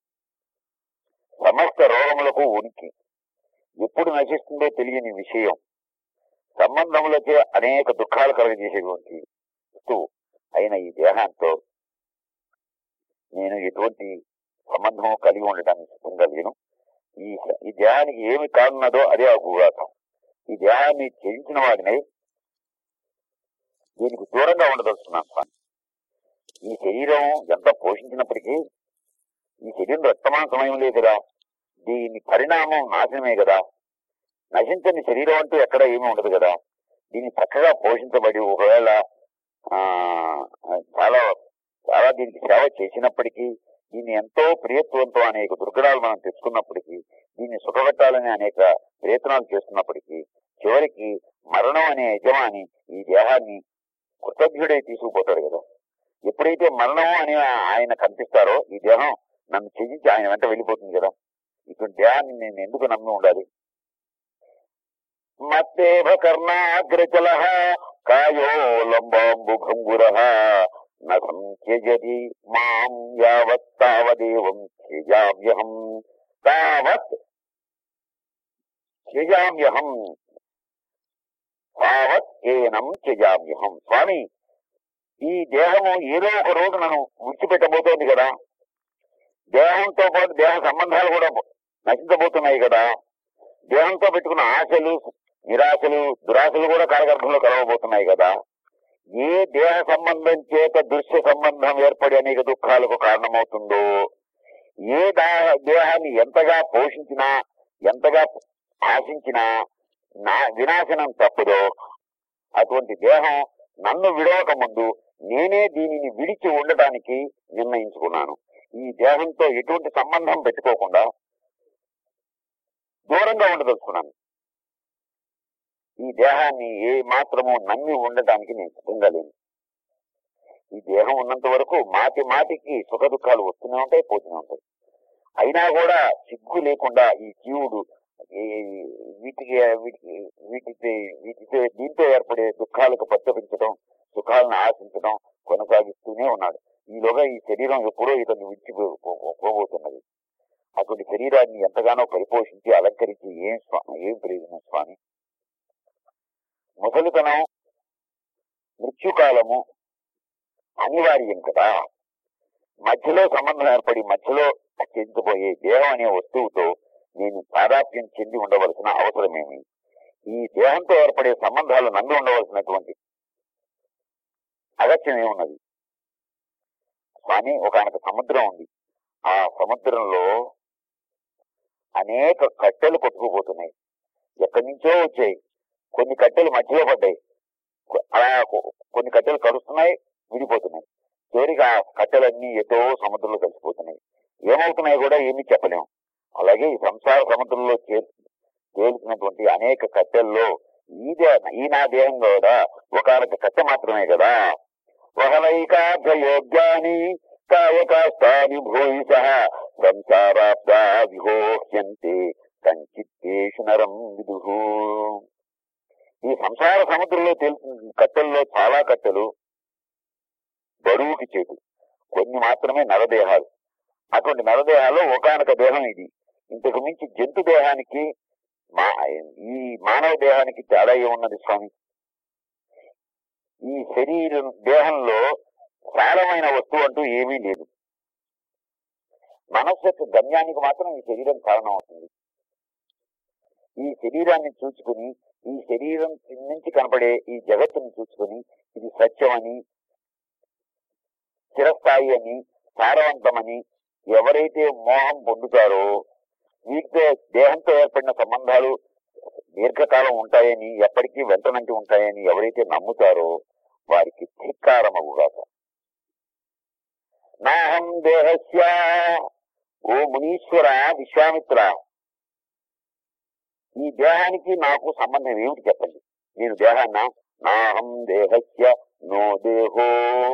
సమస్త రోగములకు ఉనికి ఎప్పుడు నశిస్తుందో తెలియని విషయం సంబంధములకే అనేక దుఃఖాలు కలగజేసేటువంటి వస్తువు అయిన ఈ దేహంతో నేను ఎటువంటి సంబంధము కలిగి ఉండటానికి సిద్ధంగా లేను ఈ ఈ దేహానికి ఏమి కానున్నదో అదే ఆ భూగాతం ఈ దేహాన్ని త్యజించిన వాడిని దీనికి దూరంగా ఉండదలుచున్నాను స్వామి ఈ శరీరం ఎంత పోషించినప్పటికీ ఈ శరీరం రక్తమాంసమయం లేదు కదా దీని పరిణామం నాశనమే కదా నశించని శరీరం అంటూ ఎక్కడ ఏమీ ఉండదు కదా దీన్ని చక్కగా పోషించబడి ఒకవేళ ఆ చాలా చాలా దీనికి సేవ చేసినప్పటికీ దీన్ని ఎంతో ప్రియత్వంతో అనేక దుర్గణాలు మనం తెచ్చుకున్నప్పటికీ దీన్ని సుఖపెట్టాలని అనేక ప్రయత్నాలు చేస్తున్నప్పటికీ చివరికి మరణం అనే యజమాని ఈ దేహాన్ని కృతజ్ఞుడై తీసుకుపోతాడు కదా ఎప్పుడైతే మరణం అని ఆయన కనిపిస్తారో ఈ దేహం నన్ను త్యజించి ఆయన వెంట వెళ్ళిపోతుంది కదా ఇటువంటి దేహాన్ని నేను ఎందుకు నమ్మి ఉండాలి మత్తేభ కర్ణాగ్రచల కాయో లంబాంబు భంగుర నఖం త్యజతి మాం యావత్ తావదేవం త్యజామ్యహం తావత్ త్యజామ్యహం తావత్ ఏనం త్యజామ్యహం స్వామి ఈ దేహము ఏదో ఒక రోజు నన్ను విడిచిపెట్టబోతోంది కదా దేహంతో పాటు దేహ సంబంధాలు కూడా నశించబోతున్నాయి కదా దేహంతో పెట్టుకున్న ఆశలు నిరాశలు దురాశలు కూడా కాలగర్భంలో కలవబోతున్నాయి కదా ఏ దేహ సంబంధం చేత దృశ్య సంబంధం ఏర్పడి అనేక దుఃఖాలకు కారణమవుతుందో ఏ దా- దేహాన్ని ఎంతగా పోషించినా ఎంతగా ఆశించినా నా వినాశనం తప్పదో అటువంటి దేహం నన్ను విడవక ముందు నేనే దీనిని విడిచి ఉండటానికి నిర్ణయించుకున్నాను ఈ దేహంతో ఎటువంటి సంబంధం పెట్టుకోకుండా దూరంగా ఉండదలుచుకున్నాను ఈ దేహాన్ని ఏ మాత్రము నమ్మి ఉండటానికి నేను సిద్ధంగా లేను ఈ దేహం ఉన్నంత వరకు మాటి మాటికి సుఖ దుఃఖాలు వస్తూనే ఉంటాయి పోతూనే ఉంటాయి అయినా కూడా సిగ్గు లేకుండా ఈ జీవుడు ఈ వీటికి వీటికి వీటికి వీటితో దీంతో ఏర్పడే దుఃఖాలకు పచ్చపించడం సుఖాలను ఆశించడం కొనసాగిస్తూనే ఉన్నాడు ఈలోగా ఈ శరీరం ఎప్పుడో ఇతన్ని విడిచిపోబోతున్నది అటువంటి శరీరాన్ని ఎంతగానో పరిపోషించి అలంకరించి ఏం స్వామి ఏం ప్రయోజనం స్వామి ముసలితనం మృత్యుకాలము అనివార్యం కదా మధ్యలో సంబంధం ఏర్పడి మధ్యలో చెందిపోయే దేహం అనే వస్తువుతో నేను తాదాప్యం చెంది ఉండవలసిన అవసరమేమి ఈ దేహంతో ఏర్పడే సంబంధాలు నమ్మి ఉండవలసినటువంటి అగత్యం ఏమున్నది స్వామి ఒకనొక సముద్రం ఉంది ఆ సముద్రంలో అనేక కట్టెలు కొట్టుకుపోతున్నాయి ఎక్కడి నుంచో వచ్చాయి కొన్ని కట్టెలు మధ్యలో పడ్డాయి కొ- అలా కొ- కొన్ని కట్టెలు కలుస్తున్నాయి విడిపోతున్నాయి చివరికి ఆ కట్టెలన్నీ ఎటో సముద్రంలో కలిసిపోతున్నాయి ఏమవుతున్నాయి కూడా ఏమీ చెప్పలేం అలాగే ఈ సంసార సముద్రంలో చే- తేలుతున్నటువంటి అనేక కట్టెల్లో ఈ దే ఈ నా దేహం కూడా ఒకనొక కట్టె మాత్రమే కదా వహలైకార్థయోగ్యాని కాయకాస్తాని భూయిశ సంసారాబ్దా విహోహ్యంతే కంచిత్తేషు నరం విదుహు ఈ సంసార సముద్రంలో తేలుతున్న కట్టెల్లో చాలా కట్టెలు బరువుకి చేటు కొన్ని మాత్రమే నరదేహాలు అటువంటి నరదేహాల్లో ఒకనొక దేహం ఇది ఇంతకు మించి జంతు దేహానికి మా ఈ మానవ దేహానికి తేడా ఏమున్నది స్వామి ఈ శరీరం దేహంలో సారమైన వస్తువు అంటూ ఏమీ లేదు మనస్సు యొక్క గమ్యానికి మాత్రం ఈ శరీరం కారణం అవుతుంది ఈ శరీరాన్ని చూసుకుని ఈ శరీరం నుంచి కనపడే ఈ జగత్తుని చూసుకుని ఇది సత్యమని చిరస్థాయి అని సారవంతమని ఎవరైతే మోహం పొందుతారో వీటితో దేహంతో ఏర్పడిన సంబంధాలు దీర్ఘకాలం ఉంటాయని ఎప్పటికీ వెంటనంటి ఉంటాయని ఎవరైతే నమ్ముతారో వారికి ధిక్కారమగుగాక నాహం దేహస్య ఓ మునీశ్వర విశ్వామిత్ర ఈ దేహానికి నాకు సంబంధం ఏమిటి చెప్పండి నేను దేహాన్న నాహం దేహస్య నో దేహో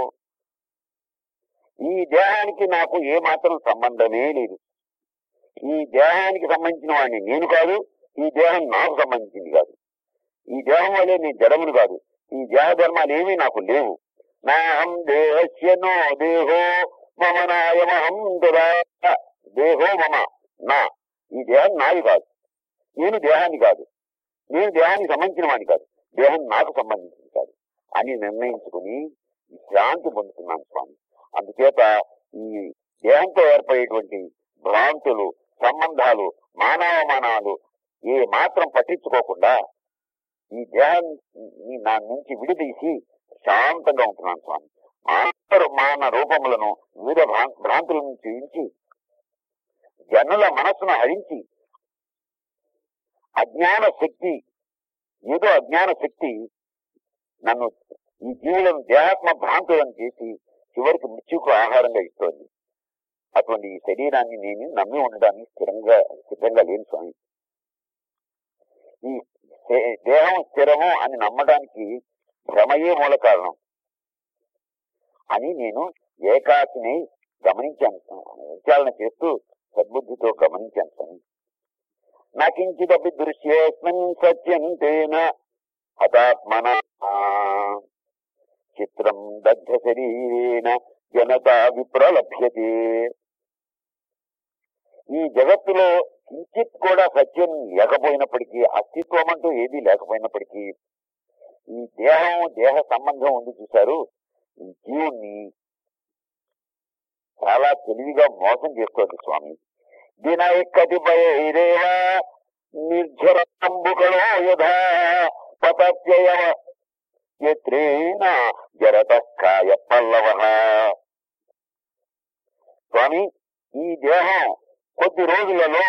ఈ దేహానికి నాకు ఏ మాత్రం సంబంధమే లేదు ఈ దేహానికి సంబంధించిన వాడిని నేను కాదు ఈ దేహం నాకు సంబంధించింది కాదు ఈ దేహం వల్లే నేను జడమును కాదు ఈ దేహ ధర్మాలు ఏమీ నాకు లేవు నాహం దేహస్య నో దేహో మమ నాయమహం దురా దేహో మమ నా ఈ దేహం నాది కాదు నేను దేహాన్ని కాదు నేను దేహానికి సంబంధించిన వాడిని కాదు దేహం నాకు సంబంధించింది కాదు అని నిర్ణయించుకుని శాంతి పొందుతున్నాను స్వామి అందుచేత ఈ దేహంతో ఏర్పడేటువంటి భ్రాంతులు సంబంధాలు మానవమానాలు ఏ మాత్రం పట్టించుకోకుండా ఈ దేహాన్ని నా నుంచి విడిదీసి శాంతంగా ఉంటున్నాను స్వామి మానవ మాన రూపములను వివిధ భ్రా- భ్రాంతుల నుంచి ఉంచి జనుల మనస్సును హరించి అజ్ఞాన శక్తి ఏదో అజ్ఞాన శక్తి నన్ను ఈ జీవులను దేహాత్మ భ్రాంతులను చేసి చివరికి మృత్యుకు ఆహారంగా ఇస్తోంది అటువంటి ఈ శరీరాన్ని నేను నమ్మి ఉండడానికి స్థిరంగా సిద్ధంగా లేను స్వామి ఈ దే- దేహం స్థిరము అని నమ్మడానికి భ్రమయే మూల కారణం అని నేను ఏకాకిని గమనించాను విచారణ చేస్తూ సద్బుద్ధితో గమనించాను స్వామి నకించిదపి దృశ్యేస్మిన్ సత్యం తేన హతాత్మన చిత్రం దగ్ధ శరీరేణ జనత విప్రలభ్యతే ఈ జగత్తులో కించిత్ కూడా సత్యం లేకపోయినప్పటికీ అస్తిత్వం అంటూ ఏదీ లేకపోయినప్పటికీ ఈ దేహం దేహ సంబంధం ఉంది చూశారు ఈ జీవుణ్ణి చాలా తెలివిగా మోసం చేస్తోంది స్వామి దిన కతిపయైరేవ నిర్జరంబుకలో యథా పతత్యయవ యత్రేణ జరతకాయ పల్లవ స్వామి ఈ దేహం కొద్ది రోజులలో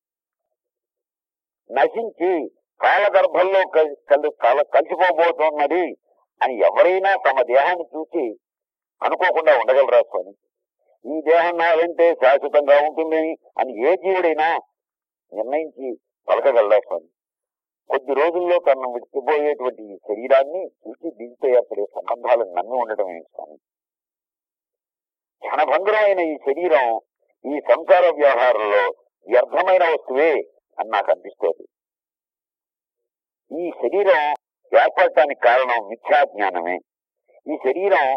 నశించి కాలగర్భంలో కల్- కల్- కల- కలిసిపోబోతున్నది అని ఎవరైనా తమ దేహాన్ని చూసి అనుకోకుండా ఉండగలరా స్వామి ఈ దేహం నాదంటే శాశ్వతంగా ఉంటుంది అని ఏ జీవుడైనా నిర్ణయించి పలకగలరా స్వామి కొద్ది రోజుల్లో తను విడిచిపోయేటువంటి ఈ శరీరాన్ని చూసి దీంతో ఏర్పడే సంబంధాలను నమ్మి ఉండటం ఏంటి స్వామి క్షణభంగురమైన ఈ శరీరం ఈ సంసార వ్యవహారంలో వ్యర్థమైన వస్తువే అని నాకు అనిపిస్తోంది ఈ శరీరం ఏర్పడటానికి కారణం మిథ్యా జ్ఞానమే ఈ శరీరం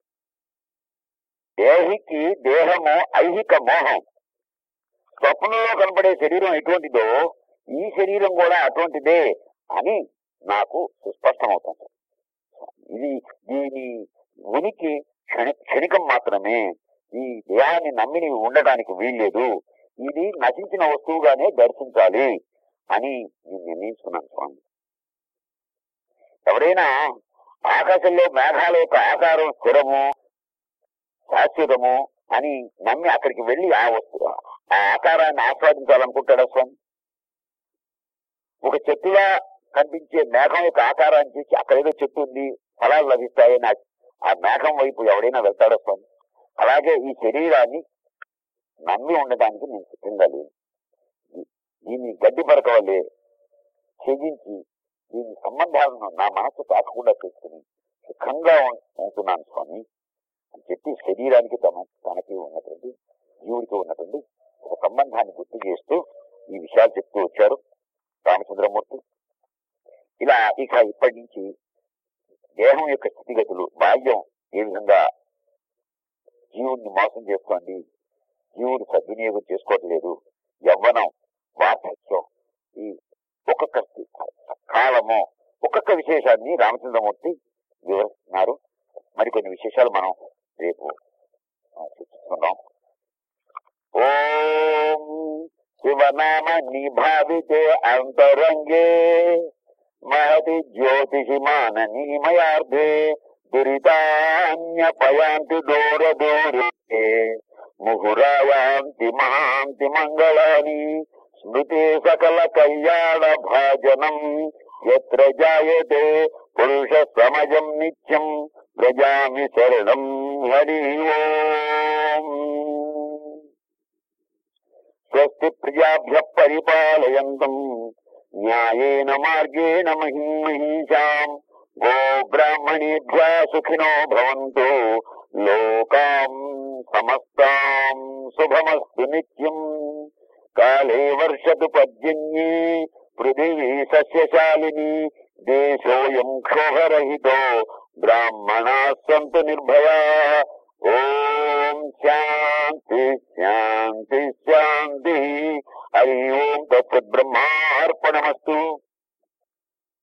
దేహికి దేహము ఐహిక మోహం స్వప్నంలో కనపడే శరీరం ఎటువంటిదో ఈ శరీరం కూడా అటువంటిదే అని నాకు సుస్పష్టమవుతుంది ఇది దీని ఉనికి క్షణి క్షణికం మాత్రమే ఈ దేహాన్ని నమ్మి నీవు ఉండటానికి వీల్లేదు ఇది నశించిన వస్తువుగానే దర్శించాలి అని నేను నిర్ణయించుకున్నాను స్వామి ఎవరైనా ఆకాశంలో మేఘాల యొక్క ఆకారం స్థిరము శాశ్వతము అని నమ్మి అక్కడికి వెళ్లి ఆ వస్తువు ఆ ఆకారాన్ని ఆస్వాదించాలనుకుంటాడా స్వామి ఒక చెట్టులా కనిపించే మేఘం యొక్క ఆకారాన్ని చూసి అక్కడ ఏదో చెట్టు ఉంది ఫలాలు లభిస్తాయని ఆ- ఆ మేఘం వైపు ఎవడైనా వెళ్తాడో స్వామి అలాగే ఈ శరీరాన్ని నమ్మి ఉండడానికి నేను సిద్ధంగా లేను దీ- దీన్ని గడ్డి పరక వల్లే ఛేదించి దీని సంబంధాలను నా మనసు తాకకుండా చేసుకుని సుఖంగా ఉం- ఉంటున్నాను స్వామి అని చెప్పి శరీరానికి తన తనకి ఉన్నటువంటి జీవుడికి ఉన్నటువంటి ఒక సంబంధాన్ని గుర్తు చేస్తూ ఈ విషయాలు చెప్తూ వచ్చారు రామచంద్రమూర్తి ఇలా ఇక ఇప్పటి నుంచి దేహం యొక్క స్థితిగతులు బాల్యం ఏ విధంగా జీవుడిని మోసం చేస్తోంది జీవుడు సద్వినియోగం చేసుకోవట్లేదు యవ్వనం వార్ధక్యం ఈ ఒక్కొక్క స్థి- కాలము ఒక్కొక్క విశేషాన్ని రామచంద్రమూర్తి వివరిస్తున్నారు మరికొన్ని విశేషాలు మనం రేపు ఆ, చర్చించుకుందాం ఓం శివనామ నిభావితే అంతరంగే మహతి జ్యోతిషి మాననీమయార్థే దురితాన్యపయాంతి దూర దూరే ముహురాయాంతి మహాంతి మంగళాని స్మృతి సకల కళ్యాణ భాజనం ఎత్ర జాయతే పురుష సమజం నిత్యం ప్రజామి శరణం హరి ఓం స్వస్తి ప్రజాభ్య పరిపాలయంతం న్యాయేన మార్గేణ మహిం మహిషాం గో బ్రాహ్మణేభ్య సుఖినో భవంతు లోకాం సమస్తాం శుభమస్తు నిత్యం కాళే వర్షతు పర్జన్యే పృథివీ సస్యశాలిని దేశోయం క్షోభరహితో బ్రాహ్మణా సంతు నిర్భయా ఓం శాంతి శాంతి శాంతి హరి ఓం తత్బ్రహ్మార్పణమస్తు